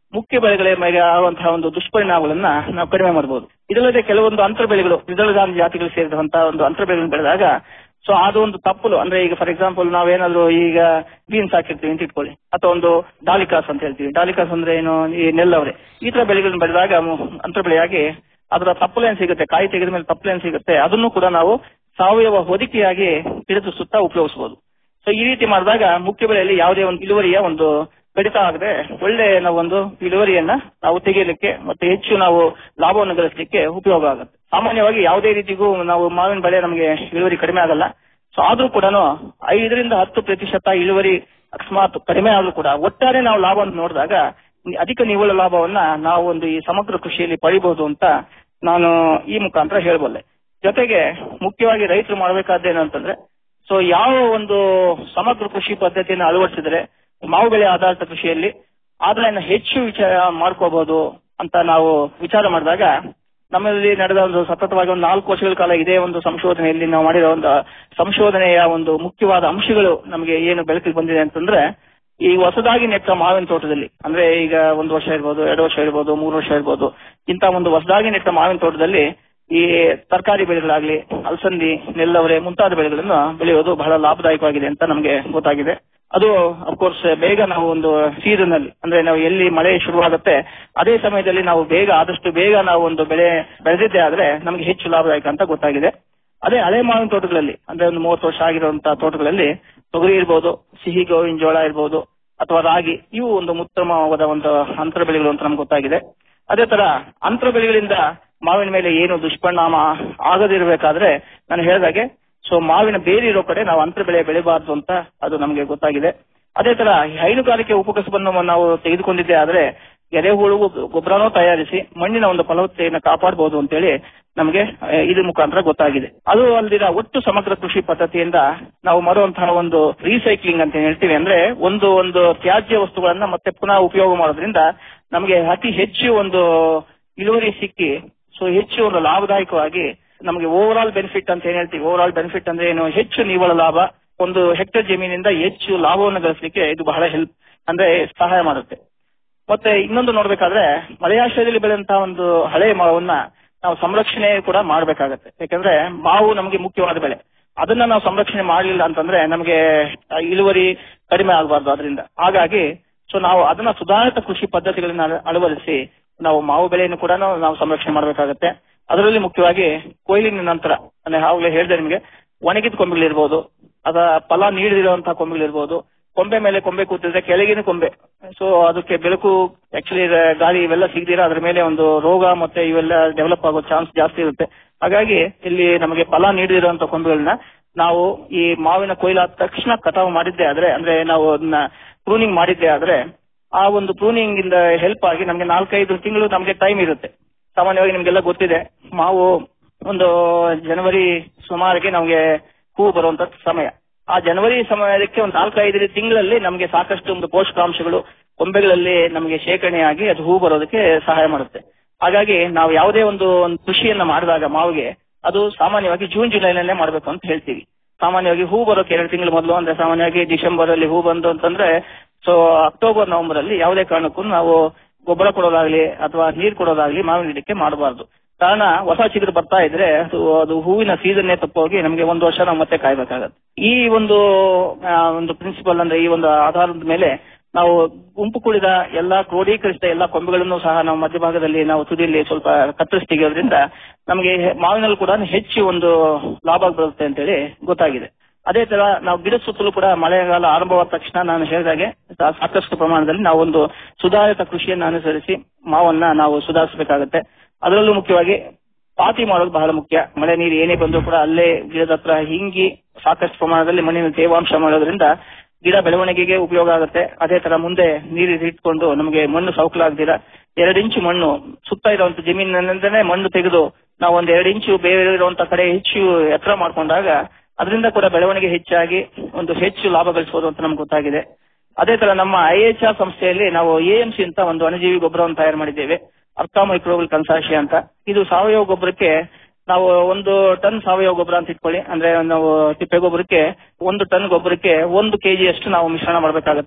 ಮುಖ್ಯ ಬೆಳೆಗಳ ಮೇಲೆ ಆಗುವಂತಹ ಒಂದು ದುಷ್ಪರಿಣಾಮಗಳನ್ನ ನಾವು ಕಡಿಮೆ ಮಾಡಬಹುದು ಇದಲ್ಲದೆ ಕೆಲವೊಂದು ಅಂತರ ಬೆಳೆಗಳು ದ್ವಿದಳ ಧಾನ್ಯ ಜಾತಿಗಳು ಸೇರಿದಂತಹ ಒಂದು ಅಂತರ ಬೆಳೆಗಳನ್ನು ಬೆಳೆದಾಗ ಸೊ ಅದು ಒಂದು ತಪ್ಪಲು ಅಂದ್ರೆ ಈಗ ಫಾರ್ ಎಕ್ಸಾಂಪಲ್ ನಾವೇನಾದ್ರೂ ಈಗ ಬೀನ್ಸ್ ಹಾಕಿರ್ತೀವಿ ಅಂತ ಇಟ್ಕೊಳ್ಳಿ ಅಥವಾ ಒಂದು ಡಾಲಿಕಾಸ್ ಅಂತ ಹೇಳ್ತೀವಿ ಡಾಲಿಕಾಸ್ ಅಂದ್ರೆ ಏನು ಈ ನೆಲ್ಲವರೆ ಈ ತರ ಬೆಳೆಗಳನ್ನ ಬೆಳೆದಾಗ ಮು- ಅಂತರ ಬೆಳೆಯಾಗಿ ಅದರ ತಪ್ಪಲು ಏನ್ ಸಿಗುತ್ತೆ ಕಾಯಿ ತೆಗೆದ ಮೇಲೆ ತಪ್ಪಲು ಏನ್ ಸಿಗುತ್ತೆ ಅದನ್ನು ಕೂಡ ನಾವು ಸಾವಯವ ಹೊದಿಕೆಯಾಗಿ ಹಿಡಿದು ಸುತ್ತ ಉಪಯೋಗಿಸಬಹುದು ಸೊ ಈ ರೀತಿ ಮಾಡಿದಾಗ ಮುಖ್ಯ ಬೆಳೆಯಲ್ಲಿ ಯಾವುದೇ ಒಂದು ಇಳುವರಿಯ ಒಂದು ಕಡಿತ ಆಗದೆ ಒಳ್ಳೆ ನಾವು ಒಂದು ಇಳುವರಿಯನ್ನ ನಾವು ತೆಗೆಯಲಿಕ್ಕೆ ಮತ್ತೆ ಹೆಚ್ಚು ನಾವು ಲಾಭವನ್ನು ಗಳಿಸಲಿಕ್ಕೆ ಉಪಯೋಗ ಆಗುತ್ತೆ ಸಾಮಾನ್ಯವಾಗಿ ಯಾವುದೇ ರೀತಿಗೂ ನಾವು ಮಾವಿನ ಬೆಳೆ ನಮಗೆ ಇಳುವರಿ ಕಡಿಮೆ ಆಗಲ್ಲ ಸೊ ಆದ್ರೂ ಕೂಡ ಐದರಿಂದ ಹತ್ತು ಪ್ರತಿಶತ ಇಳುವರಿ ಅಕಸ್ಮಾತ್ ಕಡಿಮೆ ಆದ್ರೂ ಕೂಡ ಒಟ್ಟಾರೆ ನಾವು ಲಾಭವನ್ನು ನೋಡಿದಾಗ ಅಧಿಕ ನಿವ್ವಳ ಲಾಭವನ್ನ ನಾವು ಒಂದು ಈ ಸಮಗ್ರ ಕೃಷಿಯಲ್ಲಿ ಪಡಿಬಹುದು ಅಂತ ನಾನು ಈ ಮುಖಾಂತರ ಹೇಳಬಲ್ಲೆ ಜೊತೆಗೆ ಮುಖ್ಯವಾಗಿ ರೈತರು ಮಾಡಬೇಕಾದ್ದೇನು ಅಂತಂದ್ರೆ ಸೊ ಯಾವ ಒಂದು ಸಮಗ್ರ ಕೃಷಿ ಪದ್ಧತಿಯನ್ನು ಅಳವಡಿಸಿದ್ರೆ ಮಾವು ಬೆಳೆ ಆಧಾರಿತ ಕೃಷಿಯಲ್ಲಿ ಆದಾಯನ ಹೆಚ್ಚು ವಿಚಾರ ಮಾಡ್ಕೋಬಹುದು ಅಂತ ನಾವು ವಿಚಾರ ಮಾಡಿದಾಗ ನಮ್ಮಲ್ಲಿ ನಡೆದ ಒಂದು ಸತತವಾಗಿ ಒಂದು ನಾಲ್ಕು ವರ್ಷಗಳ ಕಾಲ ಇದೇ ಒಂದು ಸಂಶೋಧನೆಯಲ್ಲಿ ನಾವು ಮಾಡಿರೋ ಒಂದು ಸಂಶೋಧನೆಯ ಒಂದು ಮುಖ್ಯವಾದ ಅಂಶಗಳು ನಮಗೆ ಏನು ಬೆಳಕಿಗೆ ಬಂದಿದೆ ಅಂತಂದ್ರೆ ಈ ಹೊಸದಾಗಿ ನೆಟ್ಟ ಮಾವಿನ ತೋಟದಲ್ಲಿ ಅಂದ್ರೆ ಈಗ ಒಂದು ವರ್ಷ ಇರ್ಬೋದು ಎರಡು ವರ್ಷ ಇರ್ಬೋದು ಮೂರು ವರ್ಷ ಇರ್ಬೋದು ಇಂತ ಒಂದು ಹೊಸದಾಗಿ ನೆಟ್ಟ ಮಾವಿನ ತೋಟದಲ್ಲಿ ಈ ತರಕಾರಿ ಬೆಳೆಗಳಾಗ್ಲಿ ಅಲಸಂದಿ ನೆಲ್ಲವರೆ ಮುಂತಾದ ಬೆಳೆಗಳನ್ನು ಬೆಳೆಯೋದು ಬಹಳ ಲಾಭದಾಯಕವಾಗಿದೆ ಅಂತ ನಮಗೆ ಗೊತ್ತಾಗಿದೆ ಅದು ಅಫ್ಕೋರ್ಸ್ ಬೇಗ ನಾವು ಒಂದು ಸೀಸನ್ ಅಲ್ಲಿ ಅಂದ್ರೆ ನಾವು ಎಲ್ಲಿ ಮಳೆ ಶುರುವಾಗುತ್ತೆ ಅದೇ ಸಮಯದಲ್ಲಿ ನಾವು ಬೇಗ ಆದಷ್ಟು ಬೇಗ ನಾವು ಒಂದು ಬೆಳೆ ಬೆಳೆದಿದ್ದೇ ಆದ್ರೆ ನಮಗೆ ಹೆಚ್ಚು ಲಾಭದಾಯಕ ಅಂತ ಗೊತ್ತಾಗಿದೆ ಅದೇ ಹಳೆ ಮಾವಿನ ತೋಟಗಳಲ್ಲಿ ಅಂದ್ರೆ ಒಂದು ಮೂವತ್ತು ವರ್ಷ ಆಗಿರುವಂತಹ ತೋಟಗಳಲ್ಲಿ ತೊಗರಿ ಇರ್ಬೋದು ಸಿಹಿ ಗೋವಿನ ಜೋಳ ಇರ್ಬೋದು ಅಥವಾ ರಾಗಿ ಇವು ಒಂದು ಉತ್ತಮವಾದ ಒಂದು ಅಂತರ ಬೆಳೆಗಳು ಅಂತ ನಮ್ಗೆ ಗೊತ್ತಾಗಿದೆ ಅದೇ ತರ ಅಂತರ ಬೆಳೆಗಳಿಂದ ಮಾವಿನ ಮೇಲೆ ಏನು ದುಷ್ಪರಿಣಾಮ ಆಗದಿರಬೇಕಾದ್ರೆ ನಾನು ಹೇಳಿದಾಗೆ ಸೊ ಮಾವಿನ ಬೇರೆ ಇರೋ ಕಡೆ ನಾವು ಅಂತರ ಬೆಳೆ ಬೆಳಿಬಾರ್ದು ಅಂತ ಅದು ನಮಗೆ ಗೊತ್ತಾಗಿದೆ ಅದೇ ತರ ಈ ಹೈನುಗಾರಿಕೆ ಉಪಕಸಬನ್ನು ನಾವು ತೆಗೆದುಕೊಂಡಿದ್ದೆ ಆದ್ರೆ ಎರೆಹುಳು ಗೊಬ್ಬರನೂ ತಯಾರಿಸಿ ಮಣ್ಣಿನ ಒಂದು ಫಲವತ್ತತೆಯನ್ನು ಕಾಪಾಡಬಹುದು ಅಂತೇಳಿ ನಮಗೆ ಆ, ಇದ್ರ ಮುಖಾಂತರ ಗೊತ್ತಾಗಿದೆ ಅದು ಅಲ್ದಿರ ಒಟ್ಟು ಸಮಗ್ರ ಕೃಷಿ ಪದ್ಧತಿಯಿಂದ ನಾವು ಮಾಡುವಂತಹ ಒಂದು ರೀಸೈಕ್ಲಿಂಗ್ ಅಂತ ಏನ್ ಹೇಳ್ತೀವಿ ಅಂದ್ರೆ ಒಂದು ಒಂದು ತ್ಯಾಜ್ಯ ವಸ್ತುಗಳನ್ನ ಮತ್ತೆ ಪುನಃ ಉಪಯೋಗ ಮಾಡೋದ್ರಿಂದ ನಮಗೆ ಅತಿ ಹೆಚ್ಚು ಒಂದು ಇಳುವರಿ ಸಿಕ್ಕಿ ಸೊ ಹೆಚ್ಚು ಒಂದು ಲಾಭದಾಯಕವಾಗಿ ನಮಗೆ ಓವರ್ ಆಲ್ ಬೆನಿಫಿಟ್ ಅಂತ ಏನ್ ಹೇಳ್ತೀವಿ ಓವರ್ ಆಲ್ ಬೆನಿಫಿಟ್ ಅಂದ್ರೆ ಏನು ಹೆಚ್ಚು ನಿವ್ವಳ ಲಾಭ ಒಂದು ಹೆಕ್ಟರ್ ಜಮೀನಿಂದ ಹೆಚ್ಚು ಲಾಭವನ್ನು ಗಳಿಸಲಿಕ್ಕೆ ಇದು ಬಹಳ ಹೆಲ್ಪ್ ಅಂದ್ರೆ ಸಹಾಯ ಮಾಡುತ್ತೆ ಮತ್ತೆ ಇನ್ನೊಂದು ನೋಡ್ಬೇಕಾದ್ರೆ ಮಳೆಯಾಶ್ರಯದಲ್ಲಿ ಬೆಳೆದಂತಹ ಒಂದು ಹಳೆ ಮಾವನ್ನ ನಾವು ಸಂರಕ್ಷಣೆ ಕೂಡ ಮಾಡ್ಬೇಕಾಗತ್ತೆ ಯಾಕಂದ್ರೆ ಮಾವು ನಮಗೆ ಮುಖ್ಯವಾದ ಬೆಳೆ ಅದನ್ನ ನಾವು ಸಂರಕ್ಷಣೆ ಮಾಡಲಿಲ್ಲ ಅಂತಂದ್ರೆ ನಮಗೆ ಆ ಇಳುವರಿ ಕಡಿಮೆ ಆಗಬಾರ್ದು ಅದರಿಂದ ಹಾಗಾಗಿ ಸೊ ನಾವು ಅದನ್ನ ಸುಧಾರಿತ ಕೃಷಿ ಪದ್ಧತಿಗಳನ್ನ ಅಳ- ಅಳವಡಿಸಿ ನಾವು ಮಾವು ಬೆಳೆಯನ್ನು ಕೂಡ ನಾವು ಸಂರಕ್ಷಣೆ ಮಾಡಬೇಕಾಗತ್ತೆ ಅದರಲ್ಲಿ ಮುಖ್ಯವಾಗಿ ಕೊಯ್ಲಿನ ನಂತರ ಅಂದ್ರೆ ಆವಾಗಲೇ ಹೇಳಿದೆ ನಿಮಗೆ ಒಣಗಿದ ಕೊಂಬೆಗಳಿರ್ಬೋದು ಅದ ಫಲ ನೀಡದಿರುವಂತಹ ಕೊಂಬೆಗಳಿರ್ಬೋದು ಕೊಂಬೆ ಮೇಲೆ ಕೊಂಬೆ ಕೂತಿದ್ರೆ ಕೆಳಗಿನ ಕೊಂಬೆ ಸೊ ಅದಕ್ಕೆ ಬೆಳಕು ಆಕ್ಚುಲಿ ಗಾಳಿ ಇವೆಲ್ಲ ಸಿಗದಿರ ಅದ್ರ ಮೇಲೆ ಒಂದು ರೋಗ ಮತ್ತೆ ಇವೆಲ್ಲ ಡೆವಲಪ್ ಆಗೋ ಚಾನ್ಸ್ ಜಾಸ್ತಿ ಇರುತ್ತೆ ಹಾಗಾಗಿ ಇಲ್ಲಿ ನಮಗೆ ಫಲ ನೀಡದಿರುವಂತ ಕೊಂಬೆಗಳನ್ನ ನಾವು ಈ ಮಾವಿನ ಕೊಯ್ಲಾದ ತಕ್ಷಣ ಕಟಾವು ಮಾಡಿದ್ದೆ ಆದ್ರೆ ಅಂದ್ರೆ ನಾವು ಅದನ್ನ ಪ್ರೂನಿಂಗ್ ಮಾಡಿದ್ದೆ ಆದ್ರೆ ಆ ಒಂದು ಪ್ರೂನಿಂಗ್ ಇಂದ ಹೆಲ್ಪ್ ಆಗಿ ನಮಗೆ ನಾಲ್ಕೈದು ತಿಂಗಳು ನಮಗೆ ಟೈಮ್ ಇರುತ್ತೆ ಸಾಮಾನ್ಯವಾಗಿ ನಿಮ್ಗೆಲ್ಲ ಗೊತ್ತಿದೆ ಮಾವು ಒಂದು ಜನವರಿ ಸುಮಾರಿಗೆ ನಮಗೆ ಹೂ ಬರುವಂತ ಸಮಯ ಆ ಜನವರಿ ಸಮಯಕ್ಕೆ ಒಂದು ನಾಲ್ಕೈದು ತಿಂಗಳಲ್ಲಿ ನಮಗೆ ಸಾಕಷ್ಟು ಒಂದು ಪೋಷಕಾಂಶಗಳು ಕೊಂಬೆಗಳಲ್ಲಿ ನಮಗೆ ಶೇಖರಣೆಯಾಗಿ ಅದು ಹೂ ಬರೋದಕ್ಕೆ ಸಹಾಯ ಮಾಡುತ್ತೆ ಹಾಗಾಗಿ ನಾವು ಯಾವುದೇ ಒಂದು ಒಂದು ಕೃಷಿಯನ್ನ ಮಾಡಿದಾಗ ಮಾವಿಗೆ ಅದು ಸಾಮಾನ್ಯವಾಗಿ ಜೂನ್ ಜುಲೈನಲ್ಲೇ ಮಾಡಬೇಕು ಅಂತ ಹೇಳ್ತೀವಿ ಸಾಮಾನ್ಯವಾಗಿ ಹೂ ಬರೋಕೆ ಎರಡು ತಿಂಗಳು ಮೊದಲು ಅಂದ್ರೆ ಸಾಮಾನ್ಯವಾಗಿ ಡಿಸೆಂಬರ್ ಅಲ್ಲಿ ಹೂ ಬಂದು ಅಂತಂದ್ರೆ ಸೊ ಅಕ್ಟೋಬರ್ ನವೆಂಬರ್ ಅಲ್ಲಿ ಯಾವುದೇ ಕಾರಣಕ್ಕೂ ನಾವು ಗೊಬ್ಬರ ಕೊಡೋದಾಗ್ಲಿ ಅಥವಾ ನೀರು ಕೊಡೋದಾಗ್ಲಿ ಮಾವಿನ ಗಿಡಕ್ಕೆ ಮಾಡಬಾರ್ದು ಕಾರಣ ಹೊಸ ಚಿಗುರು ಬರ್ತಾ ಇದ್ರೆ ಅದು ಅದು ಹೂವಿನ ಸೀಸನ್ನೇ ತಪ್ಪೋಗಿ ನಮಗೆ ಒಂದು ವರ್ಷ ನಾವು ಮತ್ತೆ ಕಾಯ್ಬೇಕಾಗತ್ತೆ ಈ ಒಂದು ಆ, ಒಂದು ಪ್ರಿನ್ಸಿಪಲ್ ಅಂದ್ರೆ ಈ ಒಂದು ಆಧಾರದ ಮೇಲೆ ನಾವು ಗುಂಪು ಕುಳಿದ ಎಲ್ಲಾ ಕ್ರೋಢೀಕರಿಸಿದ ಎಲ್ಲಾ ಕೊಂಬೆಗಳನ್ನು ಸಹ ನಾವು ಮಧ್ಯಭಾಗದಲ್ಲಿ ನಾವು ತುದಿಯಲ್ಲಿ ಸ್ವಲ್ಪ ಕತ್ತರಿಸಿ ತೆಗೆಯೋದ್ರಿಂದ ನಮಗೆ ಮಾವಿನಲ್ಲಿ ಕೂಡ ಹೆಚ್ಚು ಒಂದು ಲಾಭ ಬರುತ್ತೆ ಅಂತೇಳಿ ಗೊತ್ತಾಗಿದೆ ಅದೇ ತರ ನಾವು ಗಿಡದ ಸುತ್ತಲೂ ಕೂಡ ಮಳೆಗಾಲ ಆರಂಭವಾದ ತಕ್ಷಣ ನಾನು ಹೇಳಿದಾಗೆ ಸಾ- ಸಾಕಷ್ಟು ಪ್ರಮಾಣದಲ್ಲಿ ನಾವು ಒಂದು ಸುಧಾರಿತ ಕೃಷಿಯನ್ನು ಅನುಸರಿಸಿ ಮಾವನ್ನ ನಾವು ಸುಧಾರಿಸಬೇಕಾಗತ್ತೆ ಅದರಲ್ಲೂ ಮುಖ್ಯವಾಗಿ ಪಾತಿ ಮಾಡೋದು ಬಹಳ ಮುಖ್ಯ ಮಳೆ ನೀರು ಏನೇ ಬಂದರೂ ಕೂಡ ಅಲ್ಲೇ ಗಿಡದ ಹತ್ರ ಹಿಂಗಿ ಸಾಕಷ್ಟು ಪ್ರಮಾಣದಲ್ಲಿ ಮಣ್ಣಿನ ತೇವಾಂಶ ಮಾಡೋದ್ರಿಂದ ಗಿಡ ಬೆಳವಣಿಗೆಗೆ ಉಪಯೋಗ ಆಗುತ್ತೆ ಅದೇ ತರ ಮುಂದೆ ನೀರು ಇಟ್ಕೊಂಡು ನಮಗೆ ಮಣ್ಣು ಸೌಕಲಾಗ್ದಿರ ಎರಡು ಇಂಚು ಮಣ್ಣು ಸುತ್ತ ಇರುವಂತ ಜಮೀನಿನಿಂದನೇ ಮಣ್ಣು ತೆಗೆದು ನಾವು ಒಂದ್ ಎರಡು ಇಂಚು ಬೇರೆ ಇರುವಂತ ಕಡೆ ಹೆಚ್ಚು ಎತ್ತರ ಮಾಡ್ಕೊಂಡಾಗ ಅದರಿಂದ ಕೂಡ ಬೆಳವಣಿಗೆ ಹೆಚ್ಚಾಗಿ ಒಂದು ಹೆಚ್ಚು ಲಾಭ ಗಳಿಸಬಹುದು ಅಂತ ನಮ್ಗೆ ಗೊತ್ತಾಗಿದೆ ಅದೇ ತರ ನಮ್ಮ ಐ ಎಚ್ ಆರ್ ಸಂಸ್ಥೆಯಲ್ಲಿ ನಾವು ಎಎಂಸಿ ಅಂತ ಒಂದು ಅಣುಜೀವಿ ಗೊಬ್ಬರವನ್ನು ತಯಾರು ಮಾಡಿದ್ದೇವೆ ಅರ್ಕಾ ಮೈಕ್ರೋಬಲ್ ಕನ್ಸಾರ್ಷಿ ಅಂತ ಇದು ಸಾವಯವ ಗೊಬ್ಬರಕ್ಕೆ ನಾವು ಒಂದು ಟನ್ ಸಾವಯವ ಗೊಬ್ಬರ ಅಂತ ಇಟ್ಕೊಳ್ಳಿ ಅಂದ್ರೆ ನಾವು ತಿಪ್ಪೆ ಗೊಬ್ಬರಕ್ಕೆ ಒಂದು ಟನ್ ಗೊಬ್ಬರಕ್ಕೆ ಒಂದು ಕೆಜಿ ಅಷ್ಟು ನಾವು ಮಿಶ್ರಣ ಮಾಡಬೇಕಾಗತ್ತೆ